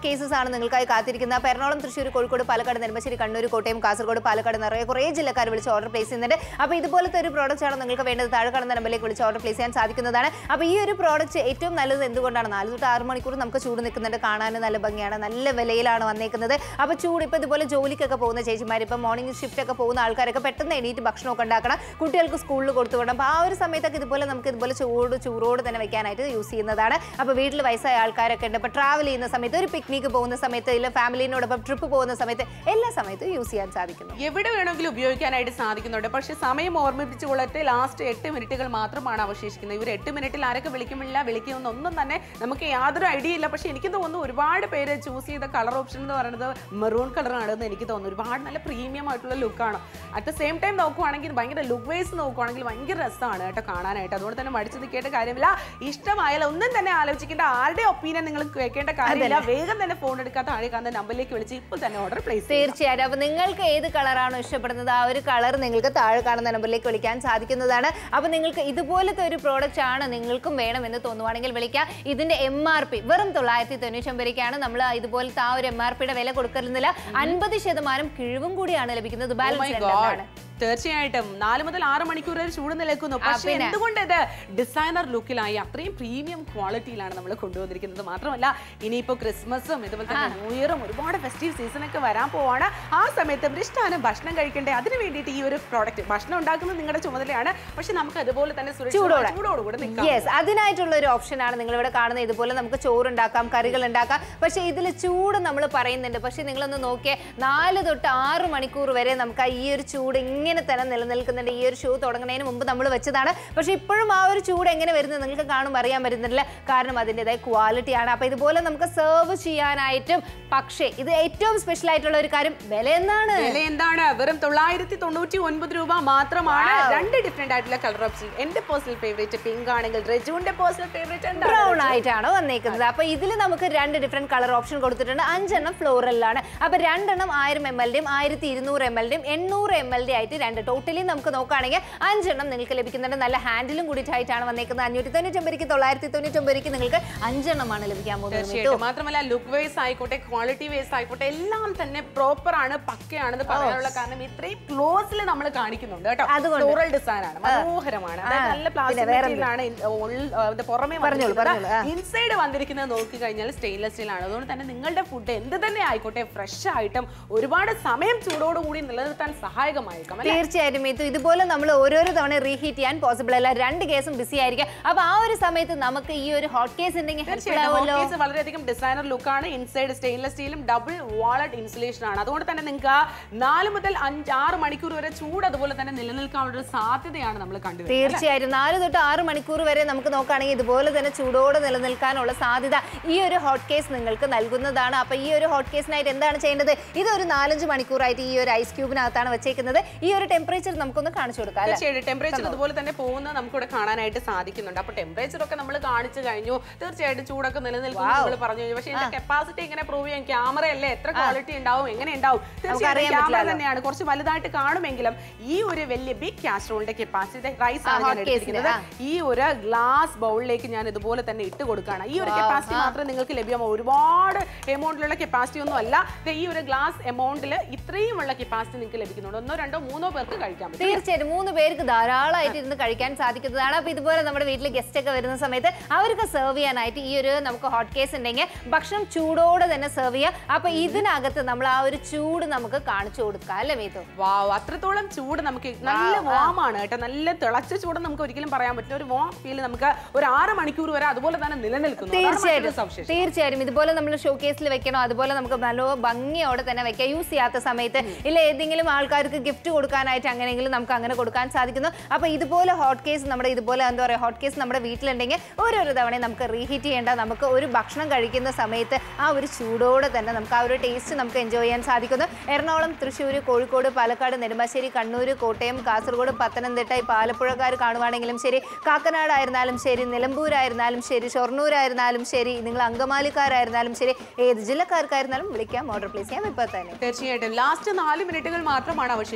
ഓഫറുകളാണ് നിങ്ങൾക്കായി കാത്തിരിക്കുന്നത് അപ്പോൾ എറണാകുളം തൃശ്ശൂർ കോഴിക്കോട് പാലക്കാട് നെടുമ്പശ്ശേരി കണ്ണൂർ കോട്ടയം കാസർഗോഡ് പാലക്കാട് നിറയെ കുറേ ജില്ലക്കാർ വിളിച്ച് ഓർഡർ പ്ലേസ് ചെയ്യുന്നുണ്ട് അപ്പോൾ ഇതുപോലത്തെ ഒരു പ്രോഡക്റ്റ് ആണ് നിങ്ങൾക്ക് വേണ്ടത് താഴെ കാണുന്ന നമ്പറിലേക്ക് വിളിച്ച് ഓർഡർ പ്ലേസ് ചെയ്യാൻ സാധിക്കുന്നതാണ് അപ്പോൾ ഈ ഒരു പ്രോഡക്റ്റ് ഏറ്റവും നല്ലത് എന്തുകൊണ്ടാണ് നാല് തൊട്ട് ആറ് മണിക്കൂർ നമുക്ക് ചൂട് നിൽക്കുന്നുണ്ട് കാണാൻ നല്ല ഭംഗിയാണ് നല്ല വിലയിലാണ് വന്നേക്കുന്നത് അപ്പോൾ ചൂട് ഇപ്പോൾ ഇതുപോലെ ജോലിക്കൊക്കെ പോകുന്ന ചേച്ചിമാർ ഇപ്പോൾ മോർണിംഗ് ഷിഫ്റ്റ് ഒക്കെ പോകുന്ന ആൾക്കാരൊക്കെ പെട്ടെന്ന് എണീറ്റ് ഭക്ഷണമൊക്കെ ഉണ്ടാക്കണം കുട്ടികൾക്ക് സ്കൂളിൽ കൊടുത്തു വിടണം അപ്പോൾ ആ ഒരു സമയത്തൊക്കെ ഇതുപോലെ നമുക്ക് ഇതുപോലെ ചൂട് ചൂടോട് തന്നെ വെക്കാനായിട്ട് യൂസ് ചെയ്യുന്നതാണ് അപ്പോൾ വീട്ടിൽ വയസ്സായ ആൾക്കാരൊക്കെ ഉണ്ട് ഇപ്പോൾ ട്രാവൽ ചെയ്യുന്ന സമയത്ത് ഒരു പിക്നിക്ക് പോകുന്ന സമയത്ത് ഇല്ല ഫാമിലിനോടൊപ്പം ട്രിപ്പ് പോകുന്ന സമയത്ത് എല്ലാ സമയത്തും യൂസ് ചെയ്യാൻ സാധിക്കുന്നു എവിടെ വേണമെങ്കിലും ഉപയോഗിക്കാനായിട്ട് സാധിക്കുന്നുണ്ട് പക്ഷേ സമയം ഓർമ്മിപ്പിച്ചു കൊള്ളട്ടെ ലാസ്റ്റ് എട്ട് മിനിറ്റുകൾ മാത്രമാണ് അവശേഷിക്കുന്നത് ഇവർ എട്ട് മിനിറ്റിൽ ആരൊക്കെ വിളിക്കുമില്ല വിളിക്കുമെന്ന് ഒന്നും തന്നെ നമുക്ക് യാതൊരു ഐഡിയ ഇല്ല പക്ഷേ എനിക്ക് തോന്നുന്നു ഒരുപാട് പേര് ചൂസ് ചെയ്ത കളർ ഓപ്ഷൻ എന്ന് പറയുന്നത് മെറൂൺ കളറാണെന്ന് എനിക്ക് തോന്നുന്നു ഒരുപാട് നല്ല പ്രീമിയം ആയിട്ടുള്ള ലുക്കാണ് അറ്റ് ദ സെയിം ടൈം നോക്കുവാണെങ്കിൽ ഭയങ്കര ലുക്ക് വൈസ് നോക്കുവാണെങ്കിൽ ഭയങ്കര രസമാണ് കേട്ടോ കാണാനായിട്ട് അതുകൊണ്ട് തന്നെ മടിച്ചു നിൽക്കേണ്ട കാര്യമില്ല ഇഷ്ടമായാലും ഒന്നും തന്നെ ആലോചിക്കേണ്ട ആരുടെ ഒപ്പീനിയൻ നിങ്ങൾ കേൾക്കേണ്ട കാര്യമില്ല വേഗം തന്നെ ഫോൺ എടുക്കാത്ത താഴെ കാണുന്ന നമ്പറിലേക്ക് വിളിച്ച് ഇപ്പോൾ തന്നെ ഓർഡർ പ്ലേസ് ചെയ്യും തീർച്ചയായിട്ടും അപ്പൊ നിങ്ങൾക്ക് ഏത് കളറാണോ ഇഷ്ടപ്പെടുന്നത് ആ ഒരു കളർ നിങ്ങൾക്ക് താഴെ കാണുന്ന നമ്പറിലേക്ക് വിളിക്കാൻ സാധിക്കുന്നതാണ് അപ്പൊ നിങ്ങൾക്ക് ഇതുപോലത്തെ ഒരു പ്രോഡക്റ്റ് ആണ് നിങ്ങൾക്കും വേണം എന്ന് തോന്നുവാണെങ്കിൽ വിളിക്കാം ഇതിന്റെ എം ആർ പി വെറും തൊള്ളായിരത്തി തൊണ്ണൂറ്റൊമ്പതിലേക്കാണ് നമ്മൾ ഇതുപോലത്തെ ആ ഒരു എം ആർ പിയുടെ വില കൊടുക്കുന്നില്ല അൻപത് ശതമാനം കിഴിവും കൂടിയാണ് ലഭിക്കുന്നത് Oh my ബാലൻസ് God. രണ്ടാണ് തീർച്ചയായിട്ടും നാല് മുതൽ ആറ് മണിക്കൂർ വരെ ചൂട് നിലക്കുന്നു പക്ഷേ പിന്നെ. എന്തുകൊണ്ട് ഇത് ഡിസൈനർ ലുക്കിലായി അത്രയും പ്രീമിയം ക്വാളിറ്റിയിലാണ് നമ്മൾ കൊണ്ടുവന്നിരിക്കുന്നത് മാത്രമല്ല ഇനിയിപ്പോ ക്രിസ്മസും ഇതുപോലെ തന്നെ ന്യൂ ഇയറും ഒരുപാട് ഫെസ്റ്റീവ് സീസൺ ഒക്കെ വരാൻ പോവാണ് ആ സമയത്ത് മൃഷ്ടാനം ഭക്ഷണം കഴിക്കണ്ടേ അതിന് വേണ്ടിയിട്ട് ഈ ഒരു പ്രോഡക്റ്റ് ഭക്ഷണം ഉണ്ടാക്കുന്നത് നിങ്ങളുടെ ചുമതലയാണ് പക്ഷെ നമുക്ക് അതുപോലെ തന്നെ സുരക്ഷിതമായി ചൂടോടെ. ചൂടോടുകൂടെ നിൽക്കാം യെസ് അതിനായിട്ടുള്ള ഒരു ഓപ്ഷനാണ് നിങ്ങൾ ഇവിടെ കാണുന്നത് ഇതുപോലെ നമുക്ക് ചോറ് ഉണ്ടാക്കാം കറികൾ ഉണ്ടാക്കാം പക്ഷേ ഇതിൽ ചൂട് നമ്മൾ പറയുന്നുണ്ട് പക്ഷേ നിങ്ങളൊന്ന് നോക്കിയേ നാല് തൊട്ട് ആറ് മണിക്കൂർ വരെ നമുക്ക് ആ ഈ ഒരു ചൂട് ഇങ്ങനെ തന്നെ നിലനിൽക്കുന്നുണ്ട് ഈ ഒരു ഷൂ തുടങ്ങുന്നതിന് മുമ്പ് നമ്മൾ വെച്ചതാണ് പക്ഷേ ഇപ്പോഴും ആ ഒരു ചൂട് എങ്ങനെ വരുന്നത് നിങ്ങൾക്ക് കാണുമ്പോൾ അറിയാൻ പറ്റുന്നില്ല കാരണം അതിൻ്റെതായ ക്വാളിറ്റിയാണ് അപ്പോൾ ഇതുപോലെ നമുക്ക് സെർവ് ചെയ്യാനായിട്ടും പക്ഷേ ഇത് ഏറ്റവും സ്പെഷ്യൽ ആയിട്ടുള്ള ഒരു കാര്യം വില എന്നാണ് വില എന്താണ് വെറും തൊള്ളായിരത്തി തൊണ്ണൂറ്റി ഒൻപത് രൂപ മാത്രമാണ് രണ്ട് ഡിഫറെന്റ് ആയിട്ടുള്ള കളർ ഓപ്ഷൻ എന്റെ പേഴ്സണൽ ഫേവറേറ്റ് പിങ്ക് ആണെങ്കിൽ റെജുവിന്റെ പേഴ്സണൽ ഫേവറേറ്റ് എന്താണ് ബ്രൗൺ ആയിട്ടാണ് വന്നേക്കുന്നത് അപ്പൊ ഇതിൽ നമുക്ക് രണ്ട് ഡിഫറെന്റ് കളർ ഓപ്ഷൻ കൊടുത്തിട്ടുണ്ട് അഞ്ചെണ്ണം ഫ്ലോറലിലാണ് അപ്പൊ രണ്ടെണ്ണം ആയിരം എം എൽഡിയും ആയിരത്തി ഇരുന്നൂറ് എം എൽഡിയും എണ്ണൂറ് എം എൽ ഡി ആയിട്ട് രണ്ട് ടോട്ടലി നമുക്ക് നോക്കുകയാണെങ്കിൽ അഞ്ചെണ്ണം നിങ്ങൾക്ക് ലഭിക്കുന്നുണ്ട് നല്ല ഹാൻഡിലും കൂടിയിട്ടായിട്ടാണ് വന്നേക്കുന്നത് അഞ്ഞൂറ്റി തൊണ്ണൂറ്റൊമ്പതിക്ക് തൊള്ളായിരത്തി തൊണ്ണൂറ്റൊമ്പതിക്ക് നിങ്ങൾക്ക് അഞ്ചെണ്ണമാണ് ലഭിക്കാൻ പോകുന്നത് മിത്തു. തീർച്ചയായിട്ടും മാത്രമല്ല ലുക്ക് വൈസ് ആയിക്കോട്ടെ ക്വാളിറ്റി വൈസ് ആയിക്കോട്ടെ എല്ലാം തന്നെ പ്രോപ്പർ ആണ് പക്കയാണെന്ന് പറയാനുള്ള കാരണം ഇത്രയും ക്ലോസിൽ നമ്മൾ കാണിക്കുന്നുണ്ട് കേട്ടോ അതുകൊണ്ട്. ഫ്ലോറൽ ഡിസൈൻ ആണ് മനോഹരമാണ് അതായത് നല്ല പ്ലാസ്റ്റിക് വേറെ മെറ്റീരിയലാണ് പുറമെ പറഞ്ഞോളൂ, പറഞ്ഞോളൂ, ആ. ഇൻസൈഡ് വന്നിരിക്കുന്നത് നോക്കി കഴിഞ്ഞാൽ സ്റ്റെയിൻലെസ് സ്റ്റീൽ ആണ് അതുകൊണ്ട് തന്നെ നിങ്ങളുടെ ഫുഡ് എന്ത് തന്നെ ആയിക്കോട്ടെ ഫ്രഷ് ആയിട്ടും ഒരുപാട് സമയം ചൂടോടുകൂടി നിലനിർത്താൻ സഹായകമായേക്കാം അല്ലേ തീർച്ചയായിട്ടും ഇത് ഇതുപോലെ നമ്മൾ ഓരോരോ തവണ റീഹീറ്റ് ചെയ്യാൻ പോസിബിൾ അല്ല രണ്ട് കേസും ബിസി ആയിരിക്കും അപ്പൊ ആ ഒരു സമയത്ത് നമുക്ക് ഈ ഒരു ഹോട്ട് കേസ് ഉണ്ടെങ്കിൽ ഹെൽപ്ഫുൾ തീർച്ചയായിട്ടും ആവുമല്ലോ ഹോട്ട് കേസ് വളരെയധികം ഡിസൈനർ ലുക്കാണ് ഇൻസൈഡ് സ്റ്റെയിൻലെസ് സ്റ്റീലും ഡബിൾ വാളഡ് ഇൻസുലേഷൻ ആണ് അതുകൊണ്ട് തന്നെ നിങ്ങൾക്ക് നാല് മുതൽ അഞ്ച് ആറ് മണിക്കൂർ വരെ ചൂട് അതുപോലെ തന്നെ നിലനിൽക്കാനുള്ള ഒരു സാധ്യതയാണ് നമ്മൾ കണ്ടുവരുന്നത് തീർച്ചയായിട്ടും നാല് തൊട്ട് ആറ് മണിക്കൂർ വരെ നമുക്ക് നോക്കുകയാണെങ്കിൽ ഇതുപോലെ തന്നെ ചൂടോടെ നിലനിൽക്കാനുള്ള സാധ്യത ഈ ഒരു ഹോട്ട് കേസ് നിങ്ങൾക്ക് നൽകുന്നതാണ് അപ്പൊ ഈ ഒരു ഹോട്ട് കേസിനായിട്ട് എന്താണ് ചെയ്യേണ്ടത് ഇതൊരു നാലഞ്ച് മണിക്കൂറായിട്ട് ഈ ഒരു ഐസ് ക്യൂബിനകത്താണ് വെച്ചേക്കുന്നത് ഈ ഒരു ടെമ്പറേച്ചർ നമുക്കൊന്ന് കാണിച്ചു കൊടുക്കാം അല്ലേ തീർച്ചയായിട്ടും ടെമ്പറേച്ചർ അതുപോലെ തന്നെ പോകുന്നത് നമുക്കിവിടെ കാണാനായിട്ട് സാധിക്കുന്നുണ്ട് അപ്പൊ ടെമ്പറേച്ചർ ഒക്കെ നമ്മൾ കാണിച്ചു കഴിഞ്ഞു തീർച്ചയായിട്ടും ചൂടൊക്കെ നിലനിൽക്കും നമ്മൾ പറഞ്ഞു കഴിഞ്ഞു പക്ഷേ ഇതിന്റെ കപ്പാസിറ്റി എങ്ങനെ പ്രൂവ് ചെയ്യാൻ ക്യാമറ അല്ലേ എത്ര ക്വാളിറ്റി ഉണ്ടാവും എങ്ങനെ ഉണ്ടാവും തീർച്ചയായിട്ടും അറിയാൻ ക്യാമറ പറ്റില്ലല്ലോ. തന്നെയാണ് കുറച്ച് വലുതായിട്ട് കാണുമെങ്കിലും ഈ ഒരു വലിയ ബിഗ് കാസ്ട്രോളിന്റെ കപ്പാസിറ്റി റൈസ് ആണ് ആ, ഞാൻ hot case ന്, എടുത്തിരിക്കുന്നത് ആ. ഈ ഒരു ഗ്ലാസ് ബൗളിലേക്ക് ഞാൻ ഇതുപോലെ തന്നെ ഇട്ട് കൊടുക്കുകയാണ് ഈ ഒരു കപ്പാസിറ്റി മാത്രമേ നിങ്ങൾക്ക് ലഭ്യമാവും ഒരുപാട് എമൗണ്ടിലുള്ള കപ്പാസിറ്റി ഒന്നും അല്ല ദേ ഈ ഒരു ഗ്ലാസ് എമൗണ്ടിൽ ഇത്രയും ഉള്ള കപ്പാസിറ്റി നിങ്ങൾക്ക് ലഭിക്കുന്നുണ്ട് ഒന്നോ രണ്ടോ മൂന്നോ പേർക്ക് കഴിക്കാൻ പറ്റും തീർച്ചയായിട്ടും മൂന്ന് പേർക്ക് ധാരാളമായിട്ട് ഇരുന്ന് കഴിക്കാൻ സാധിക്കുന്നതാണ് അപ്പൊ ഇതുപോലെ നമ്മുടെ വീട്ടിൽ ഗസ്റ്റ് ഒക്കെ വരുന്ന സമയത്ത് അവർക്ക് സെർവ് ചെയ്യാനായിട്ട് ഈ ഒരു നമുക്ക് ഹോട്ട് കേസ് ഉണ്ടെങ്കിൽ ഭക്ഷണം ചൂടോടെ തന്നെ സെർവ് ചെയ്യാം അപ്പൊ ഇതിനകത്ത് നമ്മൾ ആ ഒരു ചൂട് നമുക്ക് കാണിച്ചു കൊടുക്കാം അല്ലേ മീതു വാവ് അത്രത്തോളം ചൂട് നമുക്ക് നല്ല വാം ആണ് കേട്ടോ നല്ല തിളച്ച ചൂട് നമുക്ക് ഒരിക്കലും പറയാൻ പറ്റില്ല ഒരു വാം ഫീൽ നമുക്ക് ഒരു ആറ് മണിക്കൂർ വരെ അതുപോലെ തന്നെ നിലനിൽക്കുന്നു അതാണ് മറ്റൊരു തീർച്ചയായിട്ടും സവിശേഷത. തീർച്ചയായും ഇതുപോലെ നമ്മൾ ഷോ കേസിൽ വെക്കണോ അതുപോലെ നമുക്ക് നല്ല ഭംഗിയോടെ തന്നെ വെക്കാം യൂസ് ചെയ്യാത്ത സമയത്ത് ഇല്ല ഏതെങ്കിലും ആൾക്കാർക്ക് ഗിഫ്റ്റ് കൊടുക്കാനായിട്ട് അങ്ങനെയെങ്കിലും നമുക്ക് അങ്ങനെ കൊടുക്കാൻ സാധിക്കുന്നു അപ്പൊ ഇതുപോലെ ഹോട്ട് കേസ് നമ്മുടെ ഇതുപോലെ എന്താ പറയുക ഹോട്ട് കേസ് നമ്മുടെ വീട്ടിലുണ്ടെങ്കിൽ ഓരോരോ തവണ നമുക്ക് റീഹീറ്റ് ചെയ്യേണ്ട നമുക്ക് ഒരു ഭക്ഷണം കഴിക്കുന്ന സമയത്ത് ആ ഒരു ചൂടോടെ തന്നെ നമുക്ക് ആ ഒരു ടേസ്റ്റ് നമുക്ക് എൻജോയ് ചെയ്യാൻ സാധിക്കുന്നു എറണാകുളം തൃശ്ശൂർ കോഴിക്കോട് പാലക്കാട് നെടുമ്പാശ്ശേരി കണ്ണൂർ കോട്ടയം കാസർഗോഡ് പത്തനംതിട്ട ഈ പാലപ്പുഴക്കാർ കാണുവാണെങ്കിലും ശരി കാക്കനാടായിരുന്നാലും ശരി നിലമ്പൂരായിരുന്നാലും ശരി ഷൊർണൂരായിരുന്നാലും ശരി നിങ്ങൾ അങ്കമാലിക്കാരായിരുന്നാലും ശരി ഏത് ജില്ലക്കാർക്കായിരുന്നാലും വിളിക്കാം ഓർഡർ പ്ലേസ് ചെയ്യാം ഇപ്പൊ തന്നെ തീർച്ചയായിട്ടും ലാസ്റ്റ് നാല് മിനിറ്റുകൾ മാത്രമാണ് അവശേഷിക്കുന്നത് നാല്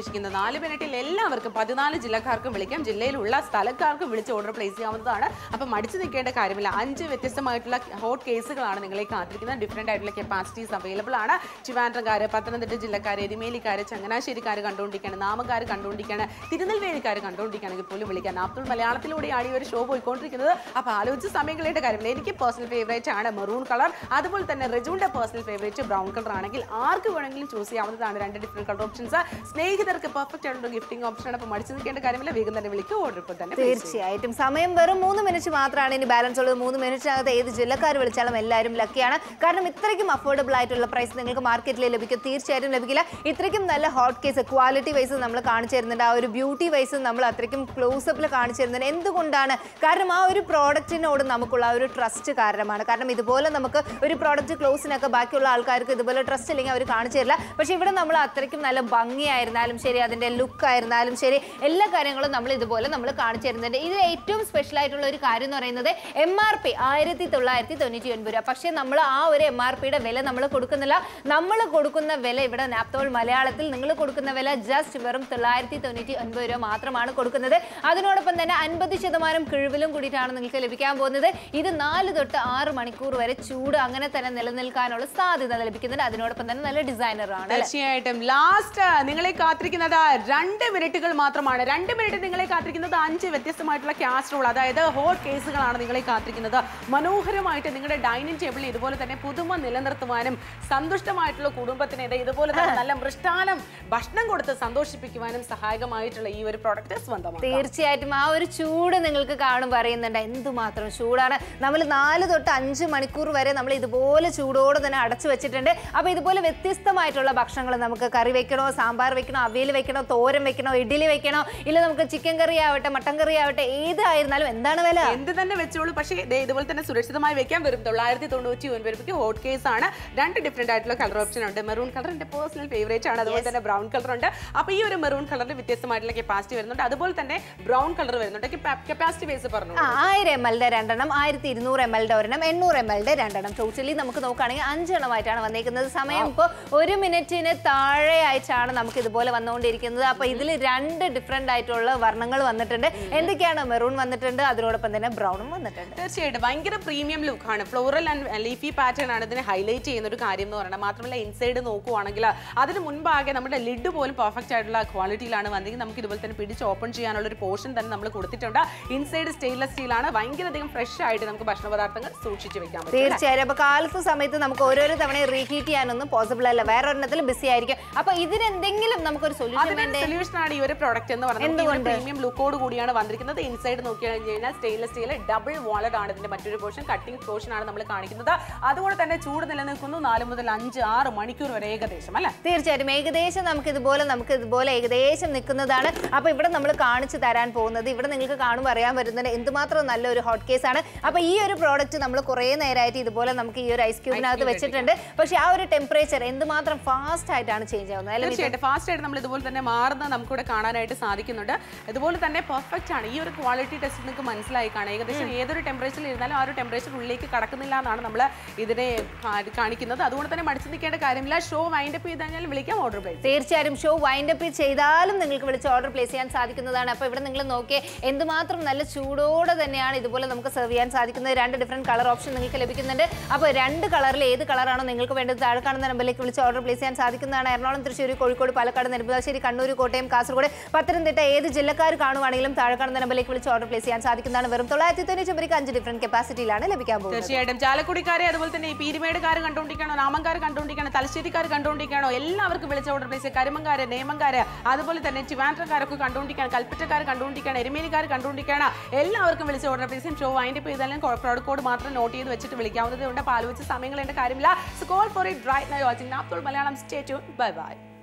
നാല് മിനിറ്റിൽ എല്ലാവർക്കും പതിനാല് ജില്ലക്കാർക്കും വിളിക്കാം ജില്ലയിലുള്ള സ്ഥലക്കാർക്കും വിളിച്ച് ഓർഡർ പ്ലേസ് ചെയ്യാവുന്നതാണ് അപ്പം മടിച്ചു നിൽക്കേണ്ട കാര്യമില്ല അഞ്ച് വ്യത്യസ്തമായിട്ടുള്ള ഹോട്ട് കേസുകളാണ് നിങ്ങളെ കാത്തിരിക്കുന്നത് ഡിഫറെൻ്റ് ആയിട്ടുള്ള കപ്പാസിറ്റീസ് അവൈലബിൾ ആണ് ട്രിവാൻഡ്രംകാർ പത്തനംതിട്ട ജില്ലക്കാർ എരുമേലിക്കാർ ചങ്ങനാശ്ശേരിക്കാർ കണ്ടുകൊണ്ടിരിക്കുകയാണ് നാമക്കാർ കണ്ടുകൊണ്ടിരിക്കുകയാണ് തിരുനെൽവേലിക്കാർ കണ്ടുകൊണ്ടിരിക്കുകയാണെങ്കിൽ പോലും വിളിക്കാൻ അബ്ദുൾ മലയാളത്തിലൂടെയാണ് ഈ ഒരു ഷോ പോയിക്കൊണ്ടിരിക്കുന്നത് അപ്പോൾ ആലോചിച്ച് സമയം കളയേണ്ട കാര്യമില്ല എനിക്ക് പേഴ്സണൽ ഫേവറേറ്റ് ആണ് മെറൂൺ കളർ അതുപോലെ തന്നെ റെജുവിൻ്റെ പേഴ്സണൽ ഫേവറേറ്റ് ബ്രൗൺ കളർ ആണെങ്കിൽ ആർക്ക് വേണമെങ്കിലും ചൂസ് ചെയ്യാവുന്നതാണ് രണ്ട് ഡിഫറെന്റ് കളർ ഓപ്ഷൻസ് സ്നേഹിതർക്ക് പെർഫെക്റ്റ് ആയിട്ടുള്ള ഗിഫ്റ്റിംഗ് ഓപ്ഷൻ ആണ് അപ്പോൾ മടിച്ചു നിൽക്കേണ്ട കാര്യമില്ല വേഗം തന്നെ വിളിക്കുക ഓർഡർ ഇപ്പോൾ തന്നെ place ചെയ്യൂ. തീർച്ചയായിട്ടും സമയം വെറും മൂന്ന് മിനിറ്റ് മാത്രമാണ് ഇനി ബാലൻസ് ഉള്ളത് മൂന്ന് മിനിറ്റിനകത്ത് ഏത് ജില്ലക്കാർ വിളിച്ചാലും എല്ലാവരും ലക്കിയാണ് കാരണം ഇത്രയ്ക്കും അഫോർഡബിൾ ആയിട്ടുള്ള പ്രൈസ് നിങ്ങൾക്ക് മാർക്കറ്റിൽ ലഭിക്കും തീർച്ചയായിട്ടും ലഭിക്കില്ല ഇത്രയ്ക്കും നല്ല ഹോട്ട് കേസ് ക്വാളിറ്റി വൈസ് നമ്മൾ കാണിച്ചു തരുന്നുണ്ട് ആ ഒരു ബ്യൂട്ടി വൈസ് നമ്മൾ അത്രയ്ക്കും ക്ലോസപ്പിൽ കാണിച്ചു തരുന്നുണ്ട് എന്തുകൊണ്ടാണ് കാരണം ആ ഒരു പ്രോഡക്റ്റിനോട് നമുക്കുള്ള ആ ഒരു ട്രസ്റ്റ് കാരണമാണ് കാരണം ഇതുപോലെ നമുക്ക് ഒരു പ്രോഡക്റ്റ് ക്ലോസിനൊക്കെ ബാക്കിയുള്ള ആൾക്കാർക്ക് ഇതുപോലെ ട്രസ്റ്റ് ഇല്ലെങ്കിൽ അവർ കാണിച്ചു തരില്ല പക്ഷേ ഇവിടെ നമ്മൾ അത്രയ്ക്കും നല്ല ഭംഗിയായിരുന്നാലും ശരി അതിൻ്റെ ലുക്ക് ആയിരുന്നാലും ശരി എല്ലാ കാര്യങ്ങളും നമ്മൾ ഇതുപോലെ നമ്മൾ കാണിച്ചു തരുന്നുണ്ട് ഇതിൽ ഏറ്റവും സ്പെഷ്യൽ ആയിട്ടുള്ള ഒരു കാര്യം എന്ന് പറയുന്നത് എം ആർ പി ആയിരത്തി തൊള്ളായിരത്തി തൊണ്ണൂറ്റി ഒൻപത് രൂപ പക്ഷേ നമ്മൾ ആ ഒരു എം ആർ പിയുടെ വില നമ്മൾ കൊടുക്കുന്നില്ല നമ്മൾ കൊടുക്കുന്ന വില ഇവിടെ നാപ്തോൾ മലയാളത്തിൽ നിങ്ങൾ കൊടുക്കുന്ന വില ജസ്റ്റ് വെറും തൊള്ളായിരത്തി തൊണ്ണൂറ്റി ഒൻപത് രൂപ മാത്രമാണ് കൊടുക്കുന്നത് അതിനോടൊപ്പം തന്നെ അൻപത് ശതമാനം കിഴിവിലും കൂടിയിട്ടാണ് നിങ്ങൾക്ക് ലഭിക്കാൻ പോകുന്നത് ഇത് നാല് തൊട്ട് ആറ് മണിക്കൂർ വരെ ചൂട് അങ്ങനെ തന്നെ നിലനിൽക്കാനുള്ള സാധ്യത ലഭിക്കുന്നുണ്ട് അതിനോടൊപ്പം തന്നെ നല്ല ഡിസൈനർ ആണ് അല്ലേ? തീർച്ചയായിട്ടും ലാസ്റ്റ് നിങ്ങളെ കാത്തിരിക്കുന്നത് രണ്ട് മിനിറ്റുകൾ മാത്രമാണ് രണ്ട് മിനിറ്റ് നിങ്ങളെ കാത്തിരിക്കുന്നത് അഞ്ച് വ്യത്യസ്തമായിട്ടുള്ള കാസ്ട്രോൾ അതായത് ഹോട്ട് കേസുകളാണ് നിങ്ങളെ കാത്തിരിക്കുന്നത് മനോഹരമായിട്ട് നിങ്ങളുടെ ഡൈനിങ് ടേബിളിൽ ഇതുപോലെ തന്നെ പുതുമ നിലനിർത്തുവാനും സന്തുഷ്ടമായിട്ടുള്ള കുടുംബത്തിന് ഇത് ഇതുപോലെ തന്നെ നല്ല മൃഷ്ടാനം ഭക്ഷണം കൊടുത്ത് സന്തോഷിപ്പിക്കുവാനും സഹായകമായിട്ടുള്ള ഈ ഒരു പ്രോഡക്റ്റ് സ്വന്തമാണ് തീർച്ചയായിട്ടും ആ ഒരു ചൂട് നിങ്ങൾക്ക് കാണും പറയുന്നുണ്ട് എന്തുമാത്രം ചൂടാണ് നമ്മൾ നാല് തൊട്ട് അഞ്ച് മണിക്കൂർ വരെ നമ്മൾ ഇതുപോലെ ചൂടോടെ തന്നെ അടച്ചു വെച്ചിട്ടുണ്ട് അപ്പോൾ ഇതുപോലെ വ്യത്യസ്തമായിട്ടുള്ള ഭക്ഷണങ്ങൾ നമുക്ക് കറി വെക്കണോ സാമ്പാർ വെക്കണോ അവിയൽ വെക്കണോ തോരൻ വെക്കണോ ഇഡ്ഡലി വെക്കണോ ഇല്ല നമുക്ക് ചിക്കൻ കറി ആവട്ടെ മട്ടൻ കറി ആവട്ടെ ഏതായിരുന്നാലും എന്താണ് വില എന്ത് തന്നെ വെച്ചോളൂ പക്ഷേ ദേ ഇതുപോലെ തന്നെ സുരക്ഷിതമായി വെക്കാൻ വരും തൊള്ളായിരത്തി തൊണ്ണൂറ്റി ഒൻപത് രൂപയ്ക്ക് ഹോട്ട് കേസ് ആണ് രണ്ട് ഡിഫറെന്റ് ആയിട്ടുള്ള കളർ ഓപ്ഷൻ ഉണ്ട് മെറൂൺ കളർ എന്റെ പേഴ്സണൽ ഫേവറേറ്റ് ആണ് അതുപോലെ തന്നെ ബ്രൗൺ കളർ ഉണ്ട് അപ്പൊ ഈ ഒരു മെറൂൺ കളറിൽ വ്യത്യസ്തമായിട്ടുള്ള കപ്പാസിറ്റി വരുന്നുണ്ട് അതുപോലെ തന്നെ ബ്രൗൺ കളർ വരുന്നുണ്ട് കപ്പാസിറ്റി ബേസ് പറഞ്ഞു ആ ആയിരം എം എല്ലിന്റെ രണ്ടെണ്ണം ആയിരത്തി ഇരുന്നൂറ് എം എല്ലിന്റെ ഒരെണ്ണം എണ്ണൂറ് എം എല്ലിന്റെ രണ്ടെണ്ണം ടോട്ടലി നമുക്ക് നോക്കുകയാണെങ്കിൽ അഞ്ചെണ്ണമായിട്ടാണ് വന്നേക്കുന്നത് സമയം ഇപ്പോൾ ഒരു മിനിറ്റിന് താഴെ ആയിട്ടാണ് നമുക്ക് ഇതുപോലെ വന്നുകൊണ്ടിരിക്കുന്നത് അപ്പൊ ഇതിൽ രണ്ട് ഡിഫറെന്റ് ആയിട്ടുള്ള വർണ്ണങ്ങൾ വന്നിട്ടുണ്ട് എന്തൊക്കെയാണ് മെറൂൺ വന്നിട്ടുണ്ട് അതിനോടൊപ്പം തന്നെ ബ്രൗണും വന്നിട്ടുണ്ട് തീർച്ചയായിട്ടും ഭയങ്കര പ്രീമിയം ലുക്ക് ആണ് ഫ്ലോറൽ ആൻഡ് ലീഫി പാറ്റേൺ ആണ് ഇതിനെ ഹൈലൈറ്റ് ചെയ്യുന്ന ഒരു കാര്യം എന്ന് പറയുന്നത് മാത്രമല്ല ഇൻസൈഡ് നോക്കുവാണെങ്കിൽ അതിന് മുൻപാകെ നമ്മുടെ ലിഡ് പോലും പെർഫെക്റ്റ് ആയിട്ടുള്ള ക്വാളിറ്റിയിലാണ് വന്നെങ്കിൽ നമുക്ക് ഇതുപോലെ തന്നെ പിടിച്ച് ഓപ്പൺ ചെയ്യാനുള്ള ഒരു പോർഷൻ തന്നെ നമ്മൾ കൊടുത്തിട്ടുണ്ട് ഇൻസൈഡ് സ്റ്റെയിൻലെസ് സ്റ്റീൽ ആണ് ഭയങ്കര അധികം ഫ്രഷ് ആയിട്ട് നമുക്ക് ഭക്ഷണ പദാർത്ഥങ്ങൾ സൂക്ഷിച്ച് വെക്കാൻ പറ്റും തീർച്ചയായും അപ്പൊ കാലത്ത് സമയത്ത് നമുക്ക് ഓരോരോ തവണ റീഹീറ്റ് ചെയ്യാനൊന്നും പോസിബിൾ അല്ല വേറെ ഒരെണ്ണത്തിൽ ബിസി ആയിരിക്കും അപ്പൊ ഇതിനെന്തെങ്കിലും നമുക്കൊരു സൊല്യൂഷൻ അതിനൊരു വേണ്ടേ സൊല്യൂഷൻ ആണ് ഈ ഒരു പ്രോഡക്റ്റ് എന്ന് പറയുന്നത് എന്തുകൊണ്ട്? പ്രീമിയം ലുക്കോട് കൂടിയാണ് വന്നിരിക്കുന്നത് ഇൻസൈഡ് നോക്കിയാൽ കഴിഞ്ഞാൽ സ്റ്റെയിൻലെസ് സ്റ്റീൽ ഡബിൾ വാളഡ് ആണ് ഇതിന്റെ മറ്റൊരു പോർഷൻ കട്ടിംഗ് പോർഷൻ ആണ് നമ്മൾ കാണിക്കുന്നത് അതുകൊണ്ട് തന്നെ ചൂട് നിലനിൽക്കുന്നു നാല് മുതൽ അഞ്ച് ആറ് മണിക്കൂർ വരെ ഏകദേശം അല്ലെ തീർച്ചയായിട്ടും ഏകദേശം നമുക്ക് ഇതുപോലെ നമുക്ക് ഇതുപോലെ ഏകദേശം നിൽക്കുന്നതാണ് അപ്പൊ ഇവിടെ നമ്മൾ കാണിച്ചു തരാൻ പോകുന്നത് ഇവിടെ നിങ്ങൾക്ക് കാണുമ്പോൾ അറിയാൻ പറ്റുന്നത് എന്തുമാത്രം നല്ലൊരു ഹോട്ട് കേസ് ആണ് അപ്പൊ ഈ ഒരു പ്രോഡക്റ്റ് നമ്മൾ കുറേ നേരമായിട്ട് ഇതുപോലെ നമുക്ക് ഈ ഒരു ഐസ് ക്യൂബിനകത്ത് വെച്ചിട്ടുണ്ട് പക്ഷേ ആ ഒരു ടെമ്പറേച്ചർ എന്തുമാത്രം ഫാസ്റ്റ് ആയിട്ടാണ് ചേഞ്ച് ആവുന്നത് അല്ലെ തീർച്ചയായിട്ടും ഫാസ്റ്റ് ആയിട്ട് നമ്മൾ ഇതുപോലെ തന്നെ മാറുന്നത് നമുക്കിവിടെ കാണാനായിട്ട് സാധിക്കുന്നുണ്ട് ഇതുപോലെ തന്നെ പെർഫെക്റ്റ് ആണ് ഈ ഒരു ക്വാളിറ്റി ടെസ്റ്റ് നിങ്ങൾക്ക് മനസ്സിലായി കാണാം ഏകദേശം ഏതൊരു ടെമ്പറേച്ചറിൽ ഇരുന്നാലും ആ ഒരു ടെമ്പറേച്ചർ ഉള്ളിലേക്ക് കടക്കുന്നില്ല എന്നാണ് നമ്മൾ ഇതിനെ കാ- കാണിക്കുന്നത് അതുകൊണ്ട് തന്നെ മടിച്ചു നിൽക്കേണ്ട കാര്യമില്ല ഷോ വൈൻഡ് അപ്പ് ചെയ്ത് കഴിഞ്ഞാൽ വിളിക്കാം ഓർഡർ പ്ലേസ് തീർച്ചയായും ഷോ വൈൻഡ് അപ്പ് ചെയ്താലും നിങ്ങൾക്ക് വിളിച്ച് ഓർഡർ പ്ലേസ് ചെയ്യാൻ സാധിക്കുന്നതാണ് അപ്പോൾ ഇവിടെ നിങ്ങൾ നോക്കിയേ എന്തുമാത്രം നല്ല ചൂടോടെ തന്നെയാണ് ഇതുപോലെ നമുക്ക് സെർവ് ചെയ്യാൻ സാധിക്കുന്നത് രണ്ട് ഡിഫറെൻറ്റ് കളർ ഓപ്ഷൻ നിങ്ങൾക്ക് ലഭിക്കുന്നുണ്ട് അപ്പോൾ രണ്ട് കളറിൽ ഏത് കളറാണോ നിങ്ങൾക്ക് വേണ്ടത് താഴെ കാണുന്ന നമ്പറിലേക്ക് വിളിച്ച് ഓർഡർ പ്ലേസ് ചെയ്യാൻ സാധിക്കുന്നതാണ് എറണാകുളം തൃശ്ശൂർ കോഴിക്കോട് പാലക്കാട് നെടുമ്പാശ്ശേരി കണ്ണൂർ കോട്ടയം കാസർഗോഡ് പത്തനംതിട്ട ഏത് ജില്ലക്കാർ കാണുവാണെങ്കിലും താഴെ കാണുന്ന നമ്പറിലേക്ക് വിളിച്ച് ഓർഡർ പ്ലേസ് ചെയ്യാൻ സാധിക്കുന്നതാണ് വെറും തൊള്ളായിരത്തി തൊണ്ണൂറ്റി ഒമ്പതിലേക്ക് അഞ്ച് ഡിഫറെൻറ്റ് കപ്പാസിറ്റിയിലാണ് ലഭിക്കാൻ പോകുന്നത് തീർച്ചയായിട്ടും ചാലക്കുടിക്കാരെ അതുപോലെ തന്നെ ഈ പീരുമേടുകാർ കണ്ടുകൊണ്ടിരിക്കണോ നാമങ്കാർ കണ്ടുകൊണ്ടിരിക്കണോ തലശ്ശേരിക്കാർ കണ്ടുകൊണ്ടിരിക്കണോ എല്ലാവർക്കും വിളിച്ച ഓർഡർ പ്ലേസ് കരിമങ്കാര് നേമങ്കാര് അതുപോലെ തന്നെ ട്രിവാൻഡ്രക്കാരൊക്കെ കണ്ടുകൊണ്ടിരിക്കണം കൽപ്പറ്റക്കാർ കണ്ടുകൊണ്ടിരിക്കണം എരുമേലിക്കാർ കണ്ടുകൊണ്ടിരിക്കണം എല്ലാവർക്കും വിളിച്ച ഓർഡർ പ്ലേസും ഷോ വൈൻഡ് അപ്പ് ചെയ്താലും പ്രോഡക്റ്റ് കോഡ് മാത്രം നോട്ട് ചെയ്ത് വെച്ചിട്ട് വിളിക്കാവുന്നതുകൊണ്ട് പാൽ വെച്ച് സമയങ്ങളേണ്ട കാര്യമില്ല so call for it right now watching Naaptol Malayalam stay tune bye by